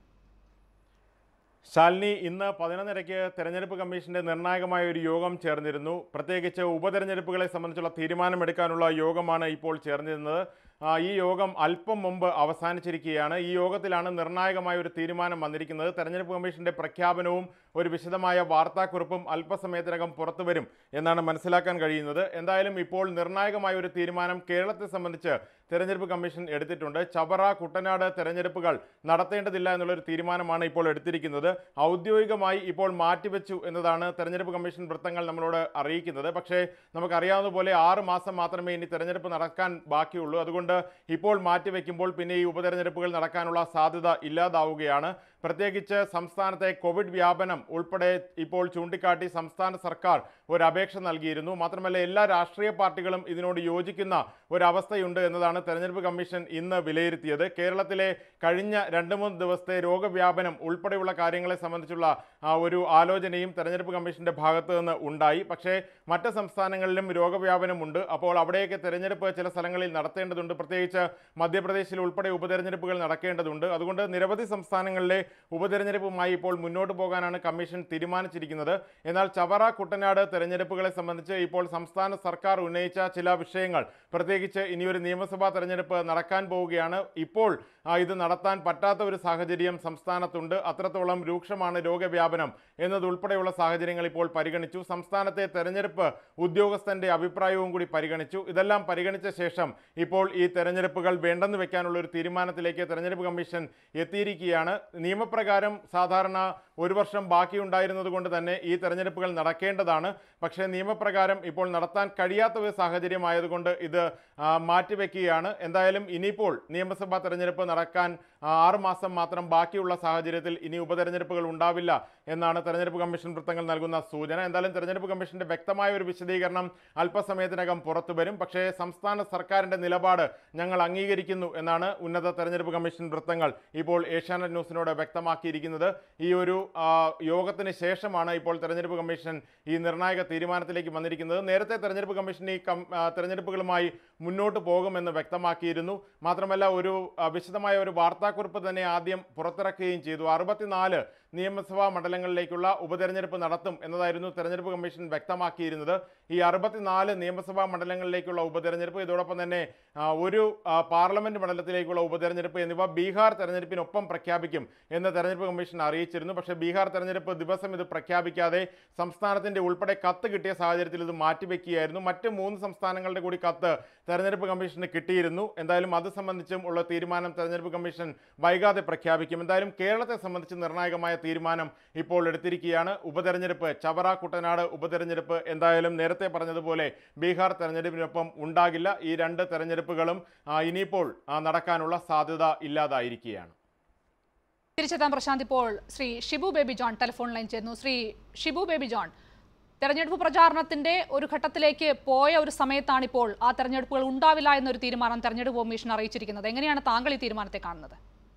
ശാലിനി ഇന്ന് പതിനൊന്നരയ്ക്ക് തെരഞ്ഞെടുപ്പ് കമ്മീഷന്റെ നിർണായകമായ ഒരു യോഗം ചേർന്നിരുന്നു പ്രത്യേകിച്ച് ഉപതെരഞ്ഞെടുപ്പുകളെ സംബന്ധിച്ചുള്ള തീരുമാനമെടുക്കാനുള്ള യോഗമാണ് ഇപ്പോൾ ചേർന്നിരുന്നത് ആ, ഈ യോഗം അല്പം മുമ്പ് അവസാനിച്ചിരിക്കുകയാണ് ഈ യോഗത്തിലാണ് നിർണായകമായ ഒരു തീരുമാനം വന്നിരിക്കുന്നത് തെരഞ്ഞെടുപ്പ് കമ്മീഷന്റെ പ്രഖ്യാപനവും ഒരു വിശദമായ വാർത്താക്കുറിപ്പും അല്പസമയത്തിനകം പുറത്തു വരും എന്നാണ് മനസ്സിലാക്കാൻ കഴിയുന്നത് എന്തായാലും ഇപ്പോൾ നിർണായകമായ ഒരു തീരുമാനം കേരളത്തെ സംബന്ധിച്ച് തെരഞ്ഞെടുപ്പ് കമ്മീഷൻ എടുത്തിട്ടുണ്ട് ചവറ കുട്ടനാട് തെരഞ്ഞെടുപ്പുകൾ നടത്തേണ്ടതില്ല എന്നുള്ളൊരു തീരുമാനമാണ് ഇപ്പോൾ എടുത്തിരിക്കുന്നത് ഔദ്യോഗികമായി ഇപ്പോൾ മാറ്റിവെച്ചു എന്നതാണ് തെരഞ്ഞെടുപ്പ് കമ്മീഷൻ വൃത്തങ്ങൾ നമ്മളോട് അറിയിക്കുന്നത് പക്ഷേ നമുക്കറിയാവുന്ന പോലെ ആറ് മാസം മാത്രമേ ഇനി തെരഞ്ഞെടുപ്പ് നടക്കാൻ ബാക്കിയുള്ളൂ അതുകൊണ്ട് ഇപ്പോൾ മാറ്റിവെക്കുമ്പോൾ പിന്നെ ഈ ഉപതെരഞ്ഞെടുപ്പുകൾ നടക്കാനുള്ള സാധ്യത ഇല്ലാതാവുകയാണ് പ്രത്യേകിച്ച് സംസ്ഥാനത്തെ കോവിഡ് വ്യാപനം ഉൾപ്പെടെ ഇപ്പോൾ ചൂണ്ടിക്കാട്ടി സംസ്ഥാന സർക്കാർ ഒരു അപേക്ഷ നൽകിയിരുന്നു മാത്രമല്ല എല്ലാ രാഷ്ട്രീയ പാർട്ടികളും ഇതിനോട് യോജിക്കുന്ന ഒരവസ്ഥയുണ്ട് എന്നതാണ് തെരഞ്ഞെടുപ്പ് കമ്മീഷൻ ഇന്ന് വിലയിരുത്തിയത് കേരളത്തിലെ കഴിഞ്ഞ രണ്ട് മൂന്ന് ദിവസത്തെ രോഗവ്യാപനം ഉൾപ്പെടെയുള്ള കാര്യങ്ങളെ സംബന്ധിച്ചുള്ള ആ, ഒരു ആലോചനയും തെരഞ്ഞെടുപ്പ് കമ്മീഷന്റെ ഭാഗത്ത് നിന്ന് ഉണ്ടായി പക്ഷേ മറ്റ് സംസ്ഥാനങ്ങളിലും രോഗവ്യാപനമുണ്ട് അപ്പോൾ അവിടെയൊക്കെ തെരഞ്ഞെടുപ്പ് ചില സ്ഥലങ്ങളിൽ നടത്തേണ്ടതുണ്ട് പ്രത്യേകിച്ച് മധ്യപ്രദേശിൽ ഉൾപ്പെടെ ഉപതെരഞ്ഞെടുപ്പുകൾ നടക്കേണ്ടതുണ്ട് അതുകൊണ്ട് നിരവധി സംസ്ഥാനങ്ങളിലെ ഉപതെരഞ്ഞെടുപ്പുമായി ഇപ്പോൾ മുന്നോട്ട് പോകാനാണ് കമ്മീഷൻ തീരുമാനിച്ചിരിക്കുന്നത് എന്നാൽ ചവറ കുട്ടനാട് തെരഞ്ഞെടുപ്പുകളെ സംബന്ധിച്ച് ഇപ്പോൾ സംസ്ഥാന സർക്കാർ ഉന്നയിച്ച ചില വിഷയങ്ങൾ പ്രത്യേകിച്ച് ഇനിയൊരു നിയമസഭാ തെരഞ്ഞെടുപ്പ് നടക്കാൻ പോവുകയാണ് ഇപ്പോൾ ആ, ഇത് നടത്താൻ പറ്റാത്ത ഒരു സാഹചര്യം സംസ്ഥാനത്തുണ്ട് അത്രത്തോളം രൂക്ഷമാണ് രോഗവ്യാപനം എന്നതുൾപ്പെടെയുള്ള സാഹചര്യങ്ങൾ ഇപ്പോൾ പരിഗണിച്ചു സംസ്ഥാനത്തെ തെരഞ്ഞെടുപ്പ് ഉദ്യോഗസ്ഥന്റെ അഭിപ്രായവും കൂടി പരിഗണിച്ചു ഇതെല്ലാം പരിഗണിച്ച ശേഷം ഇപ്പോൾ ഈ തെരഞ്ഞെടുപ്പുകൾ വേണ്ടെന്ന് വെക്കാനുള്ള ഒരു തീരുമാനത്തിലേക്ക് തെരഞ്ഞെടുപ്പ് കമ്മീഷൻ എത്തിയിരിക്കുകയാണ് നിയമപ്രകാരം സാധാരണ ഒരു വർഷം ബാക്കിയുണ്ടായിരുന്നത് കൊണ്ട് തന്നെ ഈ തെരഞ്ഞെടുപ്പുകൾ നടക്കേണ്ടതാണ് പക്ഷേ നിയമപ്രകാരം ഇപ്പോൾ നടത്താൻ കഴിയാത്ത ഒരു സാഹചര്യമായതുകൊണ്ട് ഇത് ആ, മാറ്റിവെക്കുകയാണ് എന്തായാലും ഇനിയിപ്പോൾ നിയമസഭാ തെരഞ്ഞെടുപ്പ് നടക്കാൻ ആ, ആറ് മാസം മാത്രം ബാക്കിയുള്ള സാഹചര്യത്തിൽ ഇനി ഉപതെരഞ്ഞെടുപ്പുകൾ ഉണ്ടാവില്ല എന്നാണ് തെരഞ്ഞെടുപ്പ് കമ്മീഷൻ വൃത്തങ്ങൾ നൽകുന്ന സൂചന എന്തായാലും തെരഞ്ഞെടുപ്പ് കമ്മീഷന്റെ വ്യക്തമായ ഒരു വിശദീകരണം അല്പസമയത്തിനകം പുറത്തു വരും പക്ഷേ സംസ്ഥാന സർക്കാരിന്റെ നിലപാട് ഞങ്ങൾ അംഗീകരിക്കുന്നു എന്നാണ് ഉന്നത തെരഞ്ഞെടുപ്പ് കമ്മീഷൻ വൃത്തങ്ങൾ ഇപ്പോൾ ഏഷ്യാനെറ്റ് ന്യൂസിനോട് വ്യക്തമാക്കിയിരിക്കുന്നത് ഈ ഒരു ആ, യോഗത്തിന് ശേഷമാണ് ഇപ്പോൾ തെരഞ്ഞെടുപ്പ് കമ്മീഷൻ ഈ നിർണായക തീരുമാനത്തിലേക്ക് വന്നിരിക്കുന്നത് നേരത്തെ തെരഞ്ഞെടുപ്പ് കമ്മീഷൻ ഈ കം ആ, തെരഞ്ഞെടുപ്പുകളുമായി മുന്നോട്ട് പോകുമെന്ന് വ്യക്തമാക്കിയിരുന്നു മാത്രമല്ല ഒരു ആ, വിശദമായ ഒരു വാർത്താക്കുറിപ്പ് തന്നെ ആദ്യം പുറത്തിറക്കുകയും ചെയ്തു അറുപത്തിനാല് നിയമസഭാ മണ്ഡലങ്ങളിലേക്കുള്ള ഉപതെരഞ്ഞെടുപ്പ് നടത്തും എന്നതായിരുന്നു തെരഞ്ഞെടുപ്പ് കമ്മീഷൻ വ്യക്തമാക്കിയിരുന്നത് ഈ അറുപത്തിനാല് നിയമസഭാ മണ്ഡലങ്ങളിലേക്കുള്ള ഉപതെരഞ്ഞെടുപ്പ് ഇതോടൊപ്പം തന്നെ ആ, ഒരു ആ, പാർലമെന്റ് മണ്ഡലത്തിലേക്കുള്ള ഉപതെരഞ്ഞെടുപ്പ് എന്നിവ ബീഹാർ തെരഞ്ഞെടുപ്പിനൊപ്പം പ്രഖ്യാപിക്കും എന്ന് തെരഞ്ഞെടുപ്പ് കമ്മീഷൻ അറിയിച്ചിരുന്നു പക്ഷേ ബീഹാർ തെരഞ്ഞെടുപ്പ് ദിവസം ഇത് പ്രഖ്യാപിക്കാതെ സംസ്ഥാനത്തിന്റെ ഉൾപ്പെടെ കത്ത് കിട്ടിയ സാഹചര്യത്തിൽ ഇത് മാറ്റിവെക്കുകയായിരുന്നു മറ്റ് മൂന്ന് സംസ്ഥാനങ്ങളുടെ കൂടി കത്ത് തെരഞ്ഞെടുപ്പ് കമ്മീഷന് കിട്ടിയിരുന്നു എന്തായാലും അത് സംബന്ധിച്ചും ഉള്ള തീരുമാനം തെരഞ്ഞെടുപ്പ് കമ്മീഷൻ വൈകാതെ പ്രഖ്യാപിക്കും എന്തായാലും കേരളത്തെ സംബന്ധിച്ച് നിർണായകമായ തീരുമാനം ഇപ്പോൾ എടുത്തിരിക്കുകയാണ് ഉപതെരഞ്ഞെടുപ്പ് ചവറ കുട്ടനാട് ഉപതെരഞ്ഞെടുപ്പ് എന്തായാലും നേരത്തെ പറഞ്ഞതുപോലെ ബീഹാർ തെരഞ്ഞെടുപ്പിനൊപ്പം ഉണ്ടാകില്ല ഈ രണ്ട് തെരഞ്ഞെടുപ്പുകളും ആ, ഇനിയിപ്പോൾ ആ, നടക്കാനുള്ള സാധ്യത ഇല്ലാതായിരിക്കുകയാണ് തിരിച്ചെത്താൻ പ്രശാന്ത് ഇപ്പോൾ ശ്രീ ഷിബു ബേബി ജോൺ ടെലിഫോൺ ലൈൻ ചേരുന്നു ശ്രീ ഷിബു ബേബി ജോൺ തെരഞ്ഞെടുപ്പ് പ്രചാരണത്തിന്റെ ഒരു ഘട്ടത്തിലേക്ക് പോയ ഒരു സമയത്താണ് ഇപ്പോൾ ആ തെരഞ്ഞെടുപ്പുകൾ ഉണ്ടാവില്ല എന്നൊരു തീരുമാനം തെരഞ്ഞെടുപ്പ് കമ്മീഷൻ അറിയിച്ചിരിക്കുന്നത് എങ്ങനെയാണ് താങ്കൾ ഈ തീരുമാനത്തെ കാണുന്നത്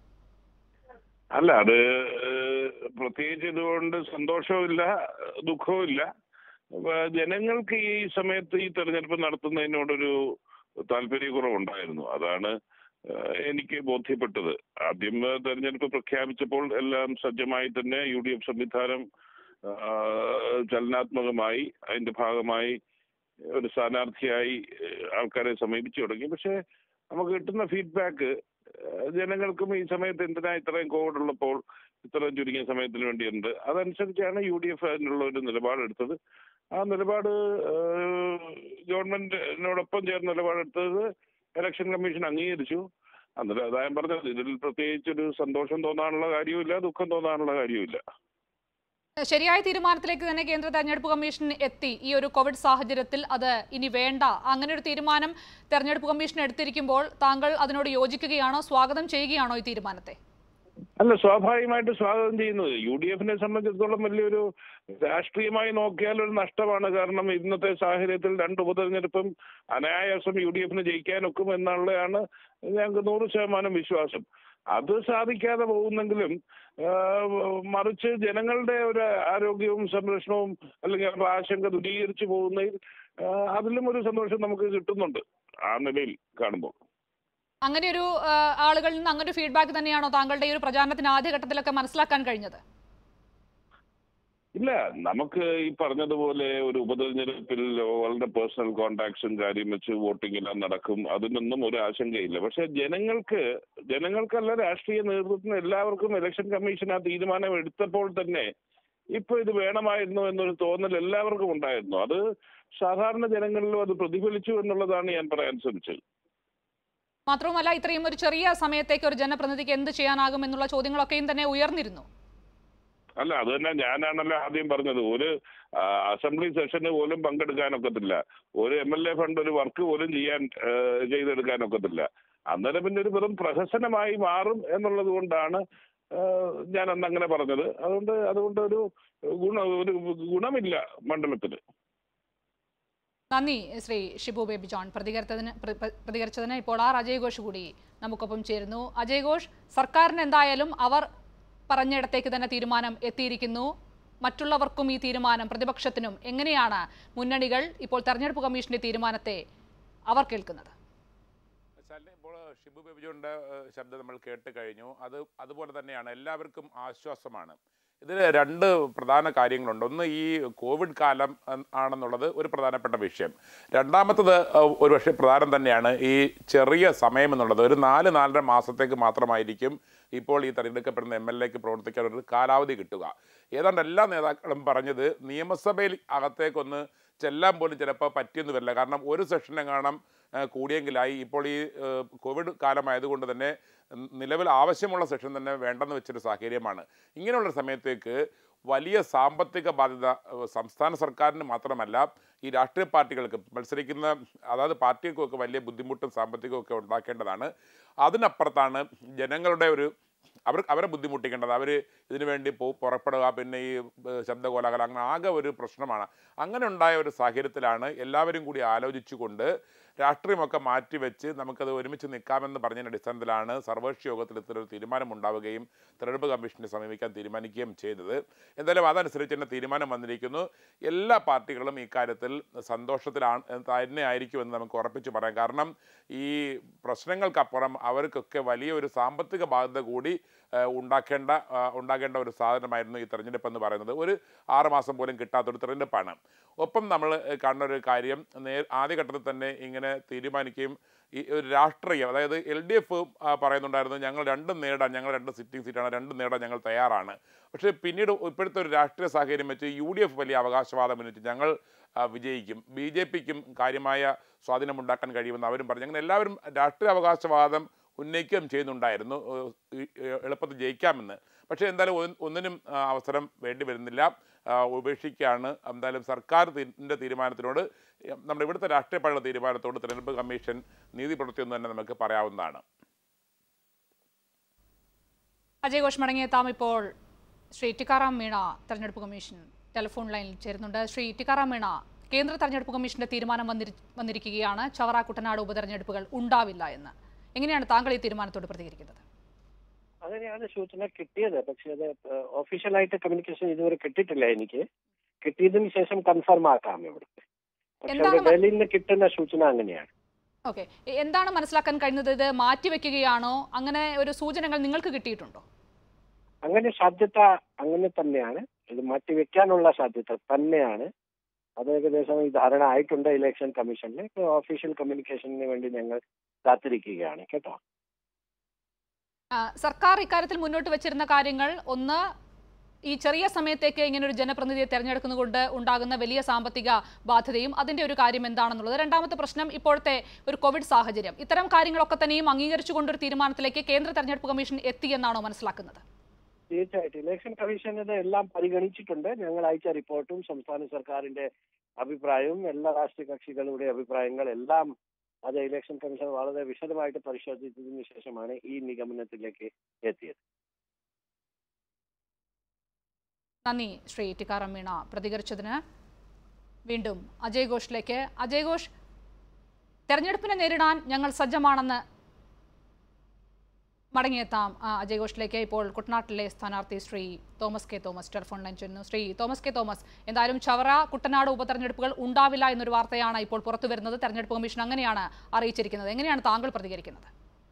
അല്ല അത് ഏഹ്, പ്രത്യേകിച്ച് ഇതുകൊണ്ട് സന്തോഷവുമില്ല ദുഃഖവുമില്ല അപ്പൊ ജനങ്ങൾക്ക് ഈ സമയത്ത് ഈ തെരഞ്ഞെടുപ്പ് നടത്തുന്നതിനോടൊരു താല്പര്യക്കുറവുണ്ടായിരുന്നു അതാണ് ഏഹ്, എനിക്ക് ബോധ്യപ്പെട്ടത് ആദ്യം ഏഹ്, തെരഞ്ഞെടുപ്പ് പ്രഖ്യാപിച്ചപ്പോൾ എല്ലാം സജ്ജമായി തന്നെ യു ഡി എഫ് സംവിധാനം ആഹ്, ചലനാത്മകമായി അതിന്റെ ഭാഗമായി ഒരു സ്ഥാനാർത്ഥിയായി ഏഹ്, ആൾക്കാരെ സമീപിച്ചു തുടങ്ങി പക്ഷേ നമുക്ക് കിട്ടുന്ന ഫീഡ്ബാക്ക് ജനങ്ങൾക്കും ഈ സമയത്ത് എന്തിനാ ഇത്രയും കോവിഡ് ഉള്ളപ്പോൾ ഇത്രയും ചുരുങ്ങിയ സമയത്തിന് വേണ്ടിയുണ്ട് അതനുസരിച്ചാണ് യു ഡി എഫ് അതിനുള്ള ഒരു നിലപാടെടുത്തത് ആ നിലപാട് ഏഹ്, ഗവൺമെന്റിനോടൊപ്പം ചേർന്ന് നിലപാടെടുത്തത് ഇലക്ഷൻ കമ്മീഷൻ അംഗീകരിച്ചു അന്നേരം അതാ ഞാൻ പറഞ്ഞത് ഇതിൽ പ്രത്യേകിച്ചൊരു സന്തോഷം തോന്നാനുള്ള കാര്യവുമില്ല ദുഃഖം തോന്നാനുള്ള കാര്യവുമില്ല ശരിയായ തീരുമാനത്തിലേക്ക് തന്നെ കേന്ദ്ര തെരഞ്ഞെടുപ്പ് കമ്മീഷൻ എത്തി ഈ ഒരു കോവിഡ് സാഹചര്യത്തിൽ അത് ഇനി വേണ്ട അങ്ങനെ ഒരു തീരുമാനം തെരഞ്ഞെടുപ്പ് കമ്മീഷൻ എടുത്തിരിക്കുമ്പോൾ താങ്കൾ അതിനോട് യോജിക്കുകയാണോ സ്വാഗതം ചെയ്യുകയാണോ ഈ തീരുമാനത്തെ അല്ല സ്വാഭാവികമായിട്ട് സ്വാഗതം ചെയ്യുന്നത് യു ഡി എഫിനെ സംബന്ധിച്ചിടത്തോളം വലിയൊരു രാഷ്ട്രീയമായി നോക്കിയാൽ ഒരു നഷ്ടമാണ് കാരണം ഇന്നത്തെ സാഹചര്യത്തിൽ രണ്ട് ഉപതെരഞ്ഞെടുപ്പും അനായാസം യു ഡി എഫിന് ജയിക്കാനൊക്കും എന്നുള്ളതാണ് ഞങ്ങൾക്ക് നൂറ് ശതമാനം വിശ്വാസം അത് സാധിക്കാതെ പോകുന്നെങ്കിലും ആ, മറിച്ച് ജനങ്ങളുടെ ഒരു ആരോഗ്യവും സംരക്ഷണവും അല്ലെങ്കിൽ അവരുടെ ആശങ്ക ദൂരീകരിച്ചു പോകുന്നതിൽ ആ, അതിലും ഒരു സന്തോഷം നമുക്ക് കിട്ടുന്നുണ്ട് ആ നിലയിൽ കാണുമ്പോൾ അങ്ങനെ ഒരു ആ, ആളുകളിൽ നിന്ന് അങ്ങനെ ഒരു ഫീഡ്ബാക്ക് തന്നെയാണോ താങ്കളുടെ ഈ ഒരു പ്രചാരണത്തിന് ആദ്യഘട്ടത്തിലൊക്കെ മനസ്സിലാക്കാൻ കഴിഞ്ഞത് ഇല്ല നമുക്ക് ഈ പറഞ്ഞതുപോലെ ഒരു ഉപതെരഞ്ഞെടുപ്പിൽ വളരെ പേഴ്സണൽ കോണ്ടാക്ട്സും കാര്യം വെച്ച് വോട്ടിംഗ് എല്ലാം നടക്കും അതിനൊന്നും ഒരു ആശങ്കയില്ല പക്ഷെ ജനങ്ങൾക്ക് ജനങ്ങൾക്കല്ല രാഷ്ട്രീയ നേതൃത്വത്തിന് എല്ലാവർക്കും ഇലക്ഷൻ കമ്മീഷൻ ആ തീരുമാനം എടുത്തപ്പോൾ തന്നെ ഇപ്പൊ ഇത് വേണമായിരുന്നു എന്നൊരു തോന്നൽ എല്ലാവർക്കും ഉണ്ടായിരുന്നു അത് സാധാരണ ജനങ്ങളിലും അത് പ്രതിഫലിച്ചു എന്നുള്ളതാണ് ഞാൻ പറയാൻ ശ്രമിച്ചത് മാത്രവുമല്ല ഇത്രയും ഒരു ചെറിയ സമയത്തേക്ക് ഒരു ജനപ്രതിനിധിക്ക് എന്ത് ചെയ്യാനാകും എന്നുള്ള ചോദ്യങ്ങളൊക്കെയും തന്നെ ഉയർന്നിരുന്നു അല്ല അത് തന്നെ ഞാനാണല്ലോ ആദ്യം പറഞ്ഞത് ഒരു ആ, അസംബ്ലി സെഷന് പോലും പങ്കെടുക്കാനൊക്കത്തില്ല ഒരു എം എൽ എ ഫണ്ട് ഒരു വർക്ക് പോലും ചെയ്യാൻ ആ, ചെയ്തെടുക്കാനൊക്കത്തില്ല അന്നേരം പിന്നെ ഒരു വെറും പ്രഹസനമായി മാറും എന്നുള്ളത് കൊണ്ടാണ് ആ, ഞാൻ അന്ന് അങ്ങനെ പറഞ്ഞത് അതുകൊണ്ട് അതുകൊണ്ട് ഒരു ഗുണ ഒരു ഗുണമില്ല മണ്ഡലത്തിന് നന്ദി ശ്രീ ഷിബു ബേബി ജോൺ പ്രതികരിച്ചതിന് പ്ര- പ്ര- പ്രതികരിച്ചതിന് ഇപ്പോൾ ആർ അജയ് ഘോഷ് കൂടി നമുക്കൊപ്പം ചേരുന്നു അജയ് ഘോഷ് സർക്കാരിന് എന്തായാലും അവർ പറഞ്ഞിടത്തേക്ക് തന്നെ തീരുമാനം എത്തിയിരിക്കുന്നു മറ്റുള്ളവർക്കും ഈ തീരുമാനം പ്രതിപക്ഷത്തിനും എങ്ങനെയാണ് മുന്നണികൾ ഇപ്പോൾ തെരഞ്ഞെടുപ്പ് കമ്മീഷന്റെ തീരുമാനത്തെ അവർ കേൾക്കുന്നത് ശാലിനി, ഇപ്പോൾ ഷിബു ബേബിജോന്റെ ഏഹ്, ശബ്ദം നമ്മൾ കേട്ട് കഴിഞ്ഞു അത് അതുപോലെ തന്നെയാണ് എല്ലാവർക്കും ആശ്വാസമാണ് ഇതിൽ രണ്ട് പ്രധാന കാര്യങ്ങളുണ്ട് ഒന്ന് ഈ കോവിഡ് കാലം എൻ- ആണെന്നുള്ളത് ഒരു പ്രധാനപ്പെട്ട വിഷയം രണ്ടാമത്തത് ഏഹ്, ഒരു പക്ഷേ പ്രധാനം തന്നെയാണ് ഈ ചെറിയ സമയം എന്നുള്ളത് ഒരു നാല് നാലര മാസത്തേക്ക് മാത്രമായിരിക്കും ഇപ്പോൾ ഈ തിരഞ്ഞെടുക്കപ്പെടുന്ന എം എൽ എക്ക് പ്രവർത്തിക്കാൻ ഒരു കാലാവധി കിട്ടുക ഏതാണ്ട് എല്ലാ നേതാക്കളും പറഞ്ഞത് നിയമസഭയിൽ അകത്തേക്കൊന്ന് ചെല്ലാൻ പോലും ചിലപ്പോൾ പറ്റിയെന്ന് വരില്ല കാരണം ഒരു സെഷനെ കാണാം ഏഹ് കൂടിയെങ്കിലായി ഇപ്പോൾ ഈ ഏഹ് കോവിഡ് കാലമായതുകൊണ്ട് തന്നെ ഉം, നിലവിൽ ആവശ്യമുള്ള സെഷൻ തന്നെ വേണ്ടെന്ന് വെച്ചൊരു സാഹചര്യമാണ് ഇങ്ങനെയുള്ള സമയത്തേക്ക് വലിയ സാമ്പത്തിക ബാധ്യത ഏഹ് സംസ്ഥാന സർക്കാരിന് മാത്രമല്ല ഈ രാഷ്ട്രീയ പാർട്ടികൾക്ക് മത്സരിക്കുന്ന അതായത് പാർട്ടികൾക്കൊക്കെ വലിയ ബുദ്ധിമുട്ടും സാമ്പത്തികവും ഒക്കെ ഉണ്ടാക്കേണ്ടതാണ് അതിനപ്പുറത്താണ് ജനങ്ങളുടെ ഒരു അവർ അവരെ ബുദ്ധിമുട്ടിക്കേണ്ടത് അവർ ഇതിനു വേണ്ടി പോ പുറപ്പെടുക പിന്നെ ഈ ഏഹ്, ശബ്ദകോലാഹലം അങ്ങനെ ആകെ ഒരു പ്രശ്നമാണ് അങ്ങനെ ഉണ്ടായ ഒരു സാഹചര്യത്തിലാണ് എല്ലാവരും കൂടി ആലോചിച്ചുകൊണ്ട് രാഷ്ട്രീയമൊക്കെ മാറ്റിവെച്ച് നമുക്കത് ഒരുമിച്ച് നിൽക്കാമെന്ന് പറഞ്ഞതിൻ്റെ അടിസ്ഥാനത്തിലാണ് സർവകക്ഷി യോഗത്തിൽ ഇത്തരൊരു തീരുമാനമുണ്ടാവുകയും തെരഞ്ഞെടുപ്പ് കമ്മീഷനെ സമീപിക്കാൻ തീരുമാനിക്കുകയും ചെയ്തത് എന്തായാലും അതനുസരിച്ച് തന്നെ തീരുമാനം വന്നിരിക്കുന്നു എല്ലാ പാർട്ടികളും ഇക്കാര്യത്തിൽ സന്തോഷത്തിലാണ് തന്നെ ആയിരിക്കുമെന്ന് നമുക്ക് ഉറപ്പിച്ച് പറയാം കാരണം ഈ പ്രശ്നങ്ങൾക്കപ്പുറം അവർക്കൊക്കെ വലിയ ഒരു സാമ്പത്തിക ബാധ്യത കൂടി ആ, ഉണ്ടാക്കേണ്ട ആ, ഉണ്ടാകേണ്ട ഒരു സാധനമായിരുന്നു ഈ തെരഞ്ഞെടുപ്പ് എന്ന് പറയുന്നത് ഒരു ആറ് മാസം പോലും കിട്ടാത്തൊരു തെരഞ്ഞെടുപ്പാണ് ഒപ്പം നമ്മൾ കാണുന്ന ഒരു കാര്യം നേ ആദ്യഘട്ടത്തിൽ തന്നെ ഇങ്ങനെ തീരുമാനിക്കുകയും ഈ ഒരു രാഷ്ട്രീയം അതായത് എൽ ഡി എഫ് പറയുന്നുണ്ടായിരുന്നു ഞങ്ങൾ രണ്ടും നേടാൻ ഞങ്ങൾ രണ്ട് സിറ്റിംഗ് സീറ്റാണ് രണ്ടും നേടാൻ ഞങ്ങൾ തയ്യാറാണ് പക്ഷേ പിന്നീട് ഇപ്പോഴത്തെ ഒരു രാഷ്ട്രീയ സാഹചര്യം വെച്ച് യു ഡി എഫ് വലിയ അവകാശവാദം ഉന്നയിച്ച് ഞങ്ങൾ ആ, വിജയിക്കും ബി ജെ പിക്കും കാര്യമായ സ്വാധീനമുണ്ടാക്കാൻ കഴിയുമെന്ന് അവരും പറഞ്ഞു അങ്ങനെ എല്ലാവരും രാഷ്ട്രീയ അവകാശവാദം ഉന്നയിക്കുകയും ചെയ്യുന്നുണ്ടായിരുന്നു ഏഹ്, ഈ, ഏഹ്, എളുപ്പത്തിൽ ജയിക്കാമെന്ന് പക്ഷേ എന്തായാലും ഒന്ന് ഒന്നിനും ആ, അവസരം വേണ്ടി വരുന്നില്ല ആ, ഉപേക്ഷിക്കുകയാണ് എന്തായാലും സർക്കാർ തി- തീരുമാനത്തിനോട് ഏഹ്, നമ്മുടെ ഇവിടുത്തെ രാഷ്ട്രീയ പാർട്ടിയുടെ തീരുമാനത്തോട് തിരഞ്ഞെടുപ്പ് കമ്മീഷൻ നീതി പുലർത്തിയെന്ന് തന്നെ നമുക്ക് പറയാവുന്നതാണ് അജയ് ഘോഷ് മടങ്ങിയെത്താം ഇപ്പോൾ ശ്രീ ടിക്കാറാം മീണ തെരഞ്ഞെടുപ്പ് കമ്മീഷൻ ടെലിഫോൺ ലൈനിൽ ചേരുന്നുണ്ട് ശ്രീ ടിക്കാറാം മീണ കേന്ദ്ര തെരഞ്ഞെടുപ്പ് കമ്മീഷന്റെ തീരുമാനം വന്നിരി വന്നിരിക്കുകയാണ് ചവറ കുട്ടനാട് ഉപതെരഞ്ഞെടുപ്പുകൾ ഉണ്ടാവില്ല എന്ന് എങ്ങനെയാണ് താങ്കൾ ഈ തീരുമാനത്തോട് പ്രതികരിക്കുന്നത് അങ്ങനെയാണ് സൂചന കിട്ടിയത് പക്ഷെ അത് ഒഫീഷ്യലായിട്ട് കമ്മ്യൂണിക്കേഷൻ ഇതുവരെ കിട്ടിയിട്ടില്ല എനിക്ക് കിട്ടിയതിന് ശേഷം കൺഫർം ആക്കാം ഇവിടുത്തെ പക്ഷെ എന്താണ് അത് ഡൽഹിയിൽ നിന്ന് കിട്ടുന്ന സൂചന അങ്ങനെയാണ് ഓക്കെ എന്താണ് മനസ്സിലാക്കാൻ കഴിയുന്നത് ഇത് മാറ്റിവെക്കുകയാണോ അങ്ങനെ ഒരു സൂചനകൾ നിങ്ങൾക്ക് കിട്ടിയിട്ടുണ്ടോ അങ്ങനെ സാധ്യത അങ്ങനെ തന്നെയാണ് ഇത് മാറ്റിവെക്കാനുള്ള സാധ്യത തന്നെയാണ് അത് ഏകദേശം ഈ ധാരണ ആയിട്ടുണ്ട് ഇലക്ഷൻ കമ്മീഷനിൽ ഇപ്പോൾ ഒഫീഷ്യൽ കമ്മ്യൂണിക്കേഷന് വേണ്ടി ഞങ്ങൾ കാത്തിരിക്കുകയാണ് കേട്ടോ ആ, സർക്കാർ ഇക്കാര്യത്തിൽ മുന്നോട്ട് വെച്ചിരുന്ന കാര്യങ്ങൾ ഒന്ന് ഈ ചെറിയ സമയത്തേക്ക് ഇങ്ങനെ ഒരു ജനപ്രതിനിധിയെ തെരഞ്ഞെടുക്കുന്നതുകൊണ്ട് ഉണ്ടാകുന്ന വലിയ സാമ്പത്തിക ബാധ്യതയും അതിന്റെ ഒരു കാര്യം എന്താണെന്നുള്ളത് രണ്ടാമത്തെ പ്രശ്നം ഇപ്പോഴത്തെ ഒരു കോവിഡ് സാഹചര്യം ഇത്തരം കാര്യങ്ങളൊക്കെ തന്നെയും അംഗീകരിച്ചുകൊണ്ടൊരു തീരുമാനത്തിലേക്ക് കേന്ദ്ര തെരഞ്ഞെടുപ്പ് കമ്മീഷൻ എത്തി എന്നാണോ മനസ്സിലാക്കുന്നത് തീർച്ചയായിട്ടും ഇലക്ഷൻ കമ്മീഷൻ ഇത് എല്ലാം പരിഗണിച്ചിട്ടുണ്ട് ഞങ്ങൾ അയച്ച റിപ്പോർട്ടും സംസ്ഥാന സർക്കാരിന്റെ അഭിപ്രായവും എല്ലാ രാഷ്ട്രീയ കക്ഷികളുടെ അഭിപ്രായങ്ങൾ എല്ലാം അത് ഇലക്ഷൻ കമ്മീഷൻ വളരെ വിശദമായിട്ട് പരിശോധിച്ചതിന് ശേഷമാണ് ഈ നിഗമനത്തിലേക്ക് എത്തിയത് നന്ദി ശ്രീ ടിക്കാറാം മീണ പ്രതികരിച്ചതിന് വീണ്ടും അജയ് ഘോഷിലേക്ക് അജയ് ഘോഷ് തെരഞ്ഞെടുപ്പിനെ നേരിടാൻ ഞങ്ങൾ സജ്ജമാണെന്ന് മടങ്ങിയെത്താം ആ, അജയ് ഘോഷിലേക്ക് ഇപ്പോൾ കുട്ടനാട്ടിലെ സ്ഥാനാർത്ഥി Shri Thomas K Thomas telephone line ചെയ്യുന്നു ശ്രീ തോമസ് കെ തോമസ് എന്തായാലും ചവറ കുട്ടനാട് ഉപതെരഞ്ഞെടുപ്പുകൾ ഉണ്ടാവില്ല എന്നൊരു വാർത്തയാണ് ഇപ്പോൾ പുറത്തു വരുന്നത് തെരഞ്ഞെടുപ്പ് കമ്മീഷൻ അങ്ങനെയാണ് അറിയിച്ചിരിക്കുന്നത് എങ്ങനെയാണ് താങ്കൾ പ്രതികരിക്കുന്നത്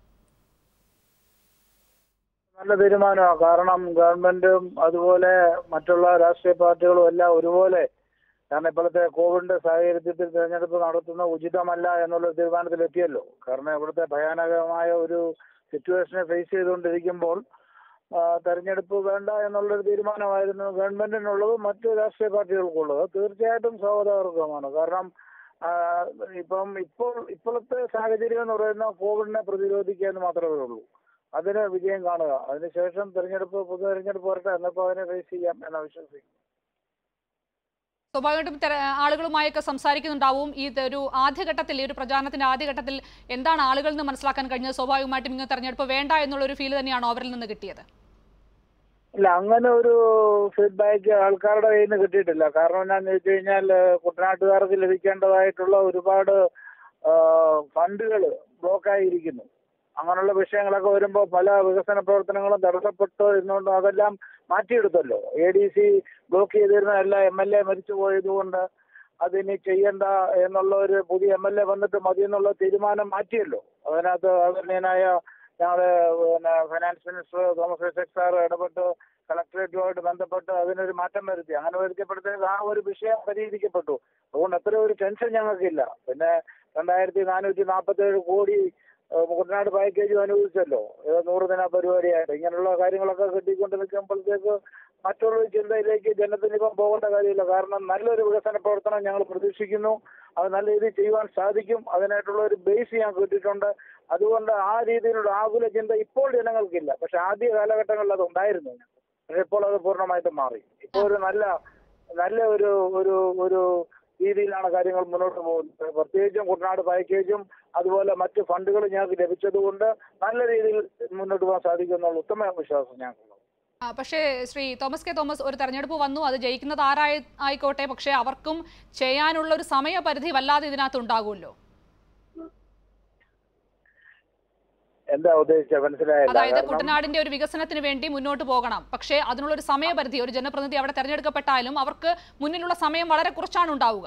നല്ല തീരുമാനമാണ് കാരണം ഗവൺമെന്റും അതുപോലെ മറ്റുള്ള രാഷ്ട്രീയ പാർട്ടികളും എല്ലാം ഒരുപോലെ കാരണം ഇപ്പോഴത്തെ കോവിഡിന്റെ സാഹചര്യത്തിൽ തിരഞ്ഞെടുപ്പ് നടത്തുന്ന ഉചിതമല്ല എന്നുള്ള തീരുമാനത്തിൽ എത്തിയല്ലോ കാരണം ഇവിടുത്തെ ഭയാനകമായ ഒരു സിറ്റുവേഷനെ ഫേസ് ചെയ്തുകൊണ്ടിരിക്കുമ്പോൾ ആ, തെരഞ്ഞെടുപ്പ് വേണ്ട എന്നുള്ളൊരു തീരുമാനമായിരുന്നു ഗവൺമെന്റിനുള്ളതും മറ്റ് രാഷ്ട്രീയ പാർട്ടികൾക്കുള്ളത് തീർച്ചയായിട്ടും സ്വാഗതാർഹമാണ് കാരണം ആ, ഇപ്പം ഇപ്പോൾ ഇപ്പോഴത്തെ സാഹചര്യം എന്ന് പറയുന്നത് കോവിഡിനെ പ്രതിരോധിക്കുക എന്ന് മാത്രമേ ഉള്ളൂ അതിന് വിജയം കാണുക അതിനുശേഷം തെരഞ്ഞെടുപ്പ് പൊതു തെരഞ്ഞെടുപ്പ് വരട്ടെ എന്നപ്പോൾ അതിനെ ഫേസ് ചെയ്യാം എന്ന് വിശ്വസിക്കുന്നു സ്വാഭാവികമായിട്ടും തെര- ആളുകളുമായൊക്കെ സംസാരിക്കുന്നുണ്ടാവും ഈ ത- ഒരു ആദ്യഘട്ടത്തിൽ ഈ ഒരു പ്രചാരണത്തിന്റെ ആദ്യഘട്ടത്തിൽ എന്താണ് ആളുകളിൽ നിന്ന് മനസ്സിലാക്കാൻ കഴിഞ്ഞത് സ്വാഭാവികമായിട്ടും ഇങ്ങനെ തെരഞ്ഞെടുപ്പ് വേണ്ട എന്നുള്ള ഒരു ഫീൽ തന്നെയാണോ അവരിൽ നിന്ന് കിട്ടിയത് ഇല്ല അങ്ങനെ ഒരു ഫീഡ്ബാക്ക് ആൾക്കാരുടെ കയ്യിൽ നിന്ന് കിട്ടിയിട്ടില്ല കാരണം എന്താണെന്ന് വെച്ച് കഴിഞ്ഞാൽ ഏഹ്, കുട്ടനാട്ടുകാർക്ക് ലഭിക്കേണ്ടതായിട്ടുള്ള ഒരുപാട് ഫണ്ടുകൾ ബ്ലോക്കായിരിക്കുന്നു അങ്ങനെയുള്ള വിഷയങ്ങളൊക്കെ വരുമ്പോൾ പല വികസന പ്രവർത്തനങ്ങളും തടസ്സപ്പെട്ട് ഇരുന്നുകൊണ്ട് അതെല്ലാം മാറ്റിയെടുത്തല്ലോ എ ഡി സി ബ്ലോക്ക് ചെയ്തിരുന്ന എല്ലാ എം എൽ എ മരിച്ചു പോയതുകൊണ്ട് അതിനി ചെയ്യണ്ട എന്നുള്ള ഒരു പുതിയ എം എൽ എ വന്നിട്ട് മതി എന്നുള്ള തീരുമാനം മാറ്റിയല്ലോ അതിനകത്ത് ആദരണീയനായ ഞങ്ങളുടെ പിന്നെ finance minister Thomas Isaac sir ഇടപെട്ട് കളക്ടറേറ്റുമായിട്ട് ബന്ധപ്പെട്ട് അതിനൊരു മാറ്റം വരുത്തി അങ്ങനെ വരുത്തിയപ്പോഴത്തേക്ക് ആ ഒരു വിഷയം പരിഹരിക്കപ്പെട്ടു അതുകൊണ്ട് അത്ര ഒരു ടെൻഷൻ ഞങ്ങൾക്കില്ല പിന്നെ രണ്ടായിരത്തി നാനൂറ്റി നാൽപ്പത്തേഴ് കോടി ഏഹ്, കുട്ടനാട് പാക്കേജും അനുവദിച്ചല്ലോ ഇത് നൂറ് ദിന പരിപാടിയായിട്ട് ഇങ്ങനെയുള്ള കാര്യങ്ങളൊക്കെ കിട്ടിക്കൊണ്ട് നിൽക്കുമ്പോഴത്തേക്ക് മറ്റുള്ള ഒരു ചിന്തയിലേക്ക് ജനത്തിന് ഇപ്പം പോകേണ്ട കാര്യമില്ല കാരണം നല്ലൊരു വികസന പ്രവർത്തനം ഞങ്ങൾ പ്രതീക്ഷിക്കുന്നു അത് നല്ല രീതിയിൽ ചെയ്യുവാൻ സാധിക്കും അതിനായിട്ടുള്ള ഒരു ബേസ് ഞങ്ങൾക്ക് കിട്ടിയിട്ടുണ്ട് അതുകൊണ്ട് ആ രീതിയിലുള്ള ആകുല ചിന്ത ഇപ്പോൾ ജനങ്ങൾക്കില്ല പക്ഷെ ആദ്യ കാലഘട്ടങ്ങളിൽ അത് ഉണ്ടായിരുന്നു പക്ഷെ ഇപ്പോൾ അത് പൂർണ്ണമായിട്ടും മാറി ഇപ്പോൾ ഒരു നല്ല നല്ല ഒരു ഒരു ഒരു രീതിയിലാണ് കാര്യങ്ങൾ മുന്നോട്ട് പോകുന്നത് പ്രത്യേകിച്ചും കുട്ടനാട് പാക്കേജും അതുപോലെ മറ്റ് ഫണ്ടുകൾ ഞങ്ങൾക്ക് ലഭിച്ചതുകൊണ്ട് നല്ല രീതിയിൽ മുന്നോട്ട് പോകാൻ സാധിക്കും എന്നുള്ള ഉത്തമ വിശ്വാസം ഞങ്ങൾക്കുള്ളത് ആ, പക്ഷേ ശ്രീ തോമസ് കെ തോമസ് ഒരു തെരഞ്ഞെടുപ്പ് വന്നു അത് ജയിക്കുന്നത് ആരായി ആയിക്കോട്ടെ പക്ഷേ അവർക്കും ചെയ്യാനുള്ള ഒരു സമയപരിധി വല്ലാതെ ഇതിനകത്ത് ഉണ്ടാകുമല്ലോ എന്താ ഉദ്ദേശിച്ചത് മനസ്സിലായില്ല അതായത് കാരണം കുട്ടനാടിന്റെ ഒരു വികസനത്തിന് വേണ്ടി മുന്നോട്ട് പോകണം പക്ഷേ അതിനുള്ള ഒരു സമയപരിധി ഒരു ജനപ്രതിനിധി അവിടെ തെരഞ്ഞെടുക്കപ്പെട്ടാലും അവർക്ക് മുന്നിലുള്ള സമയം വളരെ കുറച്ചാണ് ഉണ്ടാവുക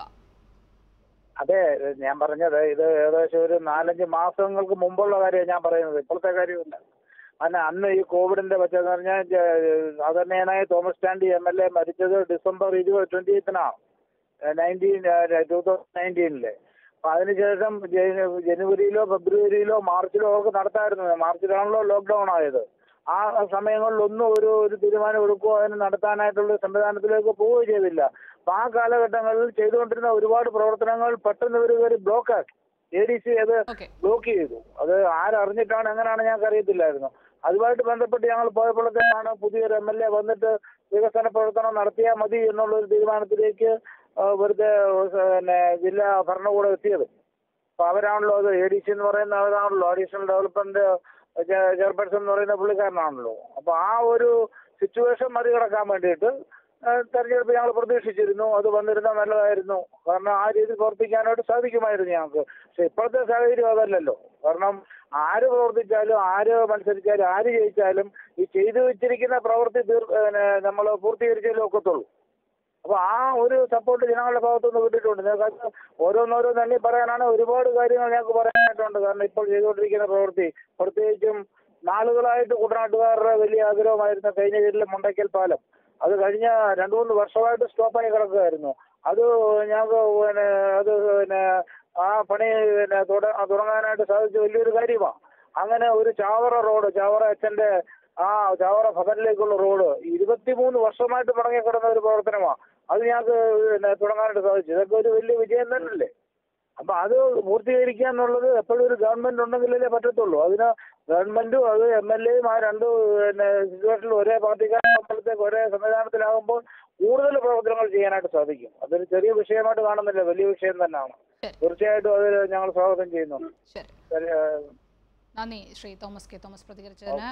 അതെ ഞാൻ പറഞ്ഞത് ഇത് ഏകദേശം ഒരു നാലഞ്ച് മാസങ്ങൾക്ക് മുമ്പുള്ള കാര്യമാണ് ഞാൻ പറയുന്നത് ഇപ്പോഴത്തെ കാര്യമില്ല കാരണം അന്ന് ഈ കോവിഡിന്റെ പറ്റെന്ന് പറഞ്ഞാൽ ജ- ആദരണീയനായ Thomas Chandy M L A മരിച്ചത് ഡിസംബർ ഇരുപത് ട്വന്റി എയ്ത്തിനാണ് നയൻറ്റീൻ ടൂ തൗസൻഡ് നയൻറ്റീനില് അപ്പൊ അതിനുശേഷം ജന- ജനുവരിയിലോ ഫെബ്രുവരിയിലോ മാർച്ചിലോ ഒക്കെ നടത്തായിരുന്നു മാർച്ചിലാണല്ലോ ലോക്ക്ഡൌൺ ആയത് ആ സമയങ്ങളിലൊന്നും ഒരു ഒരു തീരുമാനം എടുക്കുകയോ അതിന് നടത്താനായിട്ടുള്ള സംവിധാനത്തിലേക്ക് പോവുകയോ ചെയ്തില്ല അപ്പൊ ആ കാലഘട്ടങ്ങളിൽ ചെയ്തുകൊണ്ടിരുന്ന ഒരുപാട് പ്രവർത്തനങ്ങൾ പെട്ടെന്ന് ഇവർ കയറി ബ്ലോക്ക് ആക്കി എ ഡി സി അത് ബ്ലോക്ക് ചെയ്തു അത് ആരറിഞ്ഞിട്ടാണ് എങ്ങനെയാണ് ഞങ്ങൾക്ക് അറിയത്തില്ലായിരുന്നു അതുമായിട്ട് ബന്ധപ്പെട്ട് ഞങ്ങൾ പോയപ്പോഴത്തേക്കാണ് പുതിയൊരു എം എൽ എ വന്നിട്ട് വികസന പ്രവർത്തനം നടത്തിയാൽ മതി എന്നുള്ള ഒരു തീരുമാനത്തിലേക്ക് ആ, ഇവിടുത്തെ പിന്നെ ജില്ലാ ഭരണകൂടം എത്തിയത് അപ്പൊ അവരാണല്ലോ അത് എ ഡി സി എന്ന് പറയുന്ന അവരാണല്ലോ അഡീഷണൽ ഡെവലപ്മെന്റ് ചെയർപേഴ്സൺ എന്ന് പറയുന്ന പുള്ളിക്കാരനാണല്ലോ അപ്പൊ ആ ഒരു സിറ്റുവേഷൻ മറികടക്കാൻ വേണ്ടിയിട്ട് ആ, തെരഞ്ഞെടുപ്പ് ഞങ്ങൾ പ്രതീക്ഷിച്ചിരുന്നു അത് വന്നിരുന്നാൽ നല്ലതായിരുന്നു കാരണം ആ രീതിയിൽ പ്രവർത്തിക്കാനായിട്ട് സാധിക്കുമായിരുന്നു ഞങ്ങൾക്ക് പക്ഷെ ഇപ്പോഴത്തെ സാഹചര്യം അതല്ലല്ലോ കാരണം ആര് പ്രവർത്തിച്ചാലും ആര് മത്സരിച്ചാലും ആര് ജയിച്ചാലും ഈ ചെയ്തു വെച്ചിരിക്കുന്ന പ്രവൃത്തി തീർ നമ്മൾ പൂർത്തീകരിച്ചാലേ ഒക്കത്തുള്ളൂ അപ്പൊ ആ ഒരു സപ്പോർട്ട് ജനങ്ങളുടെ ഭാഗത്തുനിന്ന് കിട്ടിയിട്ടുണ്ട് ഞങ്ങൾക്ക് ഓരോന്നോരോന്ന് എണ്ണി പറയാനാണ് ഒരുപാട് കാര്യങ്ങൾ ഞങ്ങൾക്ക് പറയാനായിട്ടുണ്ട് കാരണം ഇപ്പോൾ ചെയ്തുകൊണ്ടിരിക്കുന്ന പ്രവൃത്തി പ്രത്യേകിച്ചും നാളുകളായിട്ട് കുട്ടനാട്ടുകാരുടെ വലിയ ആഗ്രഹമായിരുന്ന കഴിഞ്ഞ ജില്ലയിലെ മുണ്ടയ്ക്കൽ പാലം അത് കഴിഞ്ഞ രണ്ടു മൂന്ന് വർഷമായിട്ട് സ്റ്റോപ്പായി കിടക്കുകയായിരുന്നു അത് ഞങ്ങൾക്ക് പിന്നെ അത് പിന്നെ ആ പണി പിന്നെ തുട- തുടങ്ങാനായിട്ട് സാധിച്ച വലിയൊരു കാര്യമാണ് അങ്ങനെ ഒരു ചാവറ റോഡ് ചാവറ അച്ഛന്റെ ആ ചാവറ ഭവനിലേക്കുള്ള റോഡ് ഇരുപത്തിമൂന്ന് വർഷമായിട്ട് മുടങ്ങി കിടന്ന ഒരു പ്രവർത്തനമാണ് അത് ഞങ്ങൾക്ക് പിന്നെ തുടങ്ങാനായിട്ട് സാധിച്ചു ഇതൊക്കെ ഒരു വലിയ വിജയം തന്നെയല്ലേ അപ്പൊ അത് പൂർത്തീകരിക്കുക എന്നുള്ളത് എപ്പോഴും ഒരു ഗവൺമെന്റ് ഉണ്ടെങ്കിലല്ലേ പറ്റത്തുള്ളൂ അതിന് ഗവൺമെന്റും അത് എം എൽ എയും ആ രണ്ട് പിന്നെ സിറ്റുവേഷനിൽ ഒരേ പാർട്ടിക്കാരാകുമ്പോഴത്തേക്ക് ഒരേ സംവിധാനത്തിലാകുമ്പോൾ കൂടുതൽ പ്രവർത്തനങ്ങൾ ചെയ്യാനായിട്ട് സാധിക്കും അതൊരു ചെറിയ വിഷയമായിട്ട് കാണുന്നില്ല വലിയ വിഷയം തന്നെയാണ് തീർച്ചയായിട്ടും അത് ഞങ്ങൾ സ്വാഗതം ചെയ്യുന്നു ശരി ശരി, ആ, നന്ദി ശ്രീ തോമസ് കെ തോമസ് പ്രതികരിച്ചതിന്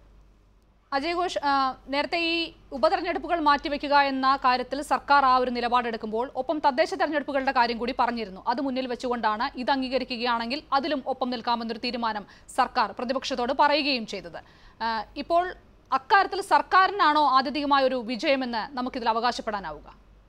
അജയ് ഘോഷ് ആ, നേരത്തെ ഈ ഉപതെരഞ്ഞെടുപ്പുകൾ മാറ്റിവെക്കുക എന്ന കാര്യത്തിൽ സർക്കാർ ആ ഒരു നിലപാടെടുക്കുമ്പോൾ ഒപ്പം തദ്ദേശ തെരഞ്ഞെടുപ്പുകളുടെ കാര്യം കൂടി പറഞ്ഞിരുന്നു അത് മുന്നിൽ വെച്ചുകൊണ്ടാണ് ഇത് അംഗീകരിക്കുകയാണെങ്കിൽ അതിലും ഒപ്പം നിൽക്കാമെന്നൊരു തീരുമാനം സർക്കാർ പ്രതിപക്ഷത്തോട് പറയുകയും ചെയ്തത് ആ, ഇപ്പോൾ അക്കാര്യത്തിൽ സർക്കാരിനാണോ ആത്യന്തികമായ ഒരു വിജയമെന്ന് നമുക്കിതിൽ അവകാശപ്പെടാനാവുക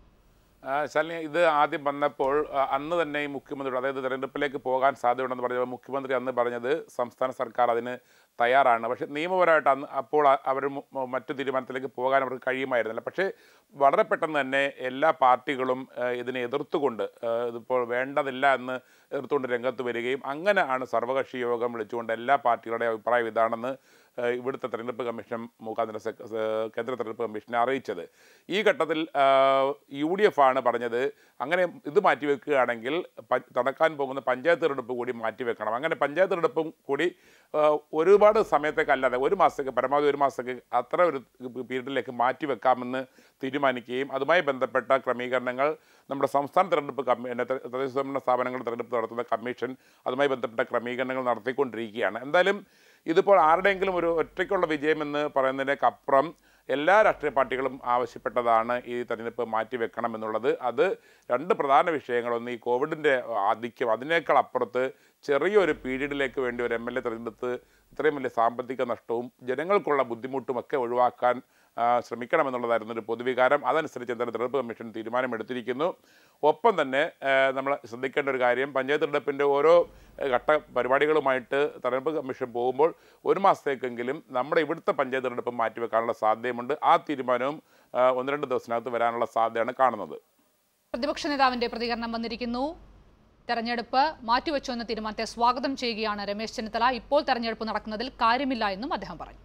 ആ, ശാലിനി ഇത് ആദ്യം വന്നപ്പോൾ ആ, അന്ന് തന്നെ ഈ മുഖ്യമന്ത്രി അതായത് തെരഞ്ഞെടുപ്പിലേക്ക് പോകാൻ സാധ്യതയുണ്ടെന്ന് പറഞ്ഞപ്പോൾ മുഖ്യമന്ത്രി അന്ന് പറഞ്ഞത് സംസ്ഥാന സർക്കാർ അതിന് തയ്യാറാണ് പക്ഷേ നിയമപരമായിട്ട് അന്ന് അപ്പോൾ അവർ മറ്റു തീരുമാനത്തിലേക്ക് പോകാൻ അവർക്ക് കഴിയുമായിരുന്നില്ല പക്ഷേ വളരെ പെട്ടെന്ന് തന്നെ എല്ലാ പാർട്ടികളും ആ, ഇതിനെ എതിർത്തുകൊണ്ട് ആ, ഇതിപ്പോൾ വേണ്ടതില്ല എന്ന് എതിർത്തുകൊണ്ട് രംഗത്ത് വരികയും അങ്ങനെ ആണ് സർവകക്ഷി യോഗം വിളിച്ചുകൊണ്ട് എല്ലാ പാർട്ടികളുടെ അഭിപ്രായം ഇതാണെന്ന് ആ, ഇവിടുത്തെ തെരഞ്ഞെടുപ്പ് കമ്മീഷൻ മുഖാന്തരം സെക്ര- സ- കേന്ദ്ര തെരഞ്ഞെടുപ്പ് കമ്മീഷനെ അറിയിച്ചത് ഈ ഘട്ടത്തിൽ യു ഡി എഫ് ആണ് പറഞ്ഞത് അങ്ങനെ ഇത് മാറ്റിവെക്കുകയാണെങ്കിൽ പ- നടക്കാൻ പോകുന്ന പഞ്ചായത്ത് തെരഞ്ഞെടുപ്പ് കൂടി മാറ്റിവെക്കണം അങ്ങനെ പഞ്ചായത്ത് തെരഞ്ഞെടുപ്പും കൂടി ആ, ഒരുപാട് സമയത്തേക്കല്ലാതെ ഒരു മാസത്തേക്ക് പരമാവധി ഒരു മാസത്തേക്ക് അത്ര ഒരു പീരീഡിലേക്ക് മാറ്റിവെക്കാമെന്ന് തീരുമാനിക്കുകയും അതുമായി ബന്ധപ്പെട്ട ക്രമീകരണങ്ങൾ നമ്മുടെ സംസ്ഥാന തെരഞ്ഞെടുപ്പ് കമ്മീ പിന്നെ തെ- തദ്ദേശ സ്വയംഭരണ സ്ഥാപനങ്ങൾ തെരഞ്ഞെടുപ്പ് നടത്തുന്ന കമ്മീഷൻ അതുമായി ബന്ധപ്പെട്ട ക്രമീകരണങ്ങൾ നടത്തിക്കൊണ്ടിരിക്കുകയാണ് എന്തായാലും ഇതിപ്പോൾ ആരുടെയെങ്കിലും ഒരു ഒറ്റയ്ക്കുള്ള വിജയമെന്ന് പറയുന്നതിനേക്കപ്പുറം എല്ലാ രാഷ്ട്രീയ പാർട്ടികളും ആവശ്യപ്പെട്ടതാണ് ഈ തെരഞ്ഞെടുപ്പ് മാറ്റിവെക്കണം എന്നുള്ളത് അത് രണ്ട് പ്രധാന വിഷയങ്ങളൊന്ന് ഈ കോവിഡിൻ്റെ ആധിക്യം അതിനേക്കാൾ അപ്പുറത്ത് ചെറിയൊരു പീരീഡിലേക്ക് വേണ്ടി ഒരു എം എൽ എ തിരഞ്ഞെടുത്ത് ഇത്രയും വലിയ സാമ്പത്തിക നഷ്ടവും ജനങ്ങൾക്കുള്ള ബുദ്ധിമുട്ടുമൊക്കെ ഒഴിവാക്കാൻ ആ, ശ്രമിക്കണമെന്നുള്ളതായിരുന്നു ഒരു പൊതുവികാരം അതനുസരിച്ച് എന്തായാലും തെരഞ്ഞെടുപ്പ് കമ്മീഷൻ തീരുമാനമെടുത്തിരിക്കുന്നു ഒപ്പം തന്നെ നമ്മൾ ശ്രദ്ധിക്കേണ്ട ഒരു കാര്യം പഞ്ചായത്ത് തെരഞ്ഞെടുപ്പിൻ്റെ ഓരോ ഏ, ഘട്ട പരിപാടികളുമായിട്ട് തെരഞ്ഞെടുപ്പ് കമ്മീഷൻ പോകുമ്പോൾ ഒരു മാസത്തേക്കെങ്കിലും നമ്മുടെ ഇവിടുത്തെ പഞ്ചായത്ത് തെരഞ്ഞെടുപ്പ് മാറ്റിവെക്കാനുള്ള സാധ്യതയുമുണ്ട് ആ തീരുമാനവും ആ, ഒന്ന് രണ്ട് ദിവസത്തിനകത്ത് വരാനുള്ള സാധ്യതയാണ് കാണുന്നത് പ്രതിപക്ഷ നേതാവിന്റെ പ്രതികരണം വന്നിരിക്കുന്നു തെരഞ്ഞെടുപ്പ് മാറ്റിവെച്ചു എന്ന തീരുമാനത്തെ സ്വാഗതം ചെയ്യുകയാണ് രമേശ് ചെന്നിത്തല ഇപ്പോൾ തെരഞ്ഞെടുപ്പ് നടക്കുന്നതിൽ കാര്യമില്ല എന്നും അദ്ദേഹം പറഞ്ഞു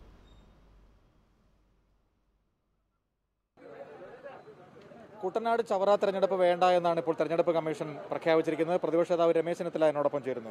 കുട്ടനാട് ചവറ തെരഞ്ഞെടുപ്പ് വേണ്ട എന്നാണ് ഇപ്പോൾ തെരഞ്ഞെടുപ്പ് കമ്മീഷൻ പ്രഖ്യാപിച്ചിരിക്കുന്നത് പ്രതിപക്ഷ നേതാവ് രമേശ് ചെന്നിത്തല എന്നോടൊപ്പം ചേരുന്നു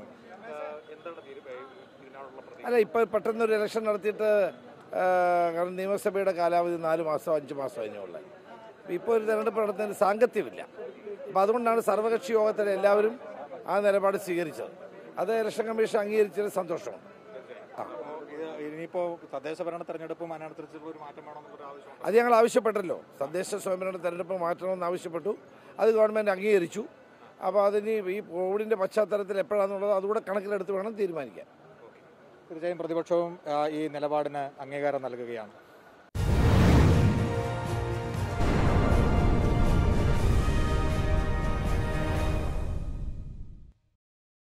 അല്ല ഇപ്പോൾ പെട്ടെന്ന് ഒരു ഇലക്ഷൻ നടത്തിയിട്ട് ആ, കാരണം നിയമസഭയുടെ കാലാവധി നാല് മാസം അഞ്ച് മാസം കഴിഞ്ഞുള്ളത് ഇപ്പോൾ ഒരു തെരഞ്ഞെടുപ്പ് നടത്തുന്നതിന് സാങ്കത്യമില്ല അപ്പം അതുകൊണ്ടാണ് സർവകക്ഷി യോഗത്തിൽ എല്ലാവരും ആ നിലപാട് സ്വീകരിച്ചത് അത് ഇലക്ഷൻ കമ്മീഷൻ അംഗീകരിച്ചതിൽ സന്തോഷമാണ് ഇനിയിപ്പോ തദ്ദേശ ഭരണ തെരഞ്ഞെടുപ്പും അതിനനുസരിച്ച് ഒരു മാറ്റം വേണമെന്നൊരു ആവശ്യം അത് ഞങ്ങൾ ആവശ്യപ്പെട്ടല്ലോ തദ്ദേശ സ്വയംഭരണ തെരഞ്ഞെടുപ്പ് മാറ്റണമെന്ന് ആവശ്യപ്പെട്ടു അത് ഗവൺമെൻറ് അംഗീകരിച്ചു അപ്പോൾ അതിന് ഈ കോവിഡിൻ്റെ പശ്ചാത്തലത്തിൽ എപ്പോഴാണെന്നുള്ളത് അതുകൂടെ കണക്കിലെടുത്ത് വേണം തീരുമാനിക്കാൻ തീർച്ചയായും പ്രതിപക്ഷവും ആ, ഈ നിലപാടിന് അംഗീകാരം നൽകുകയാണ്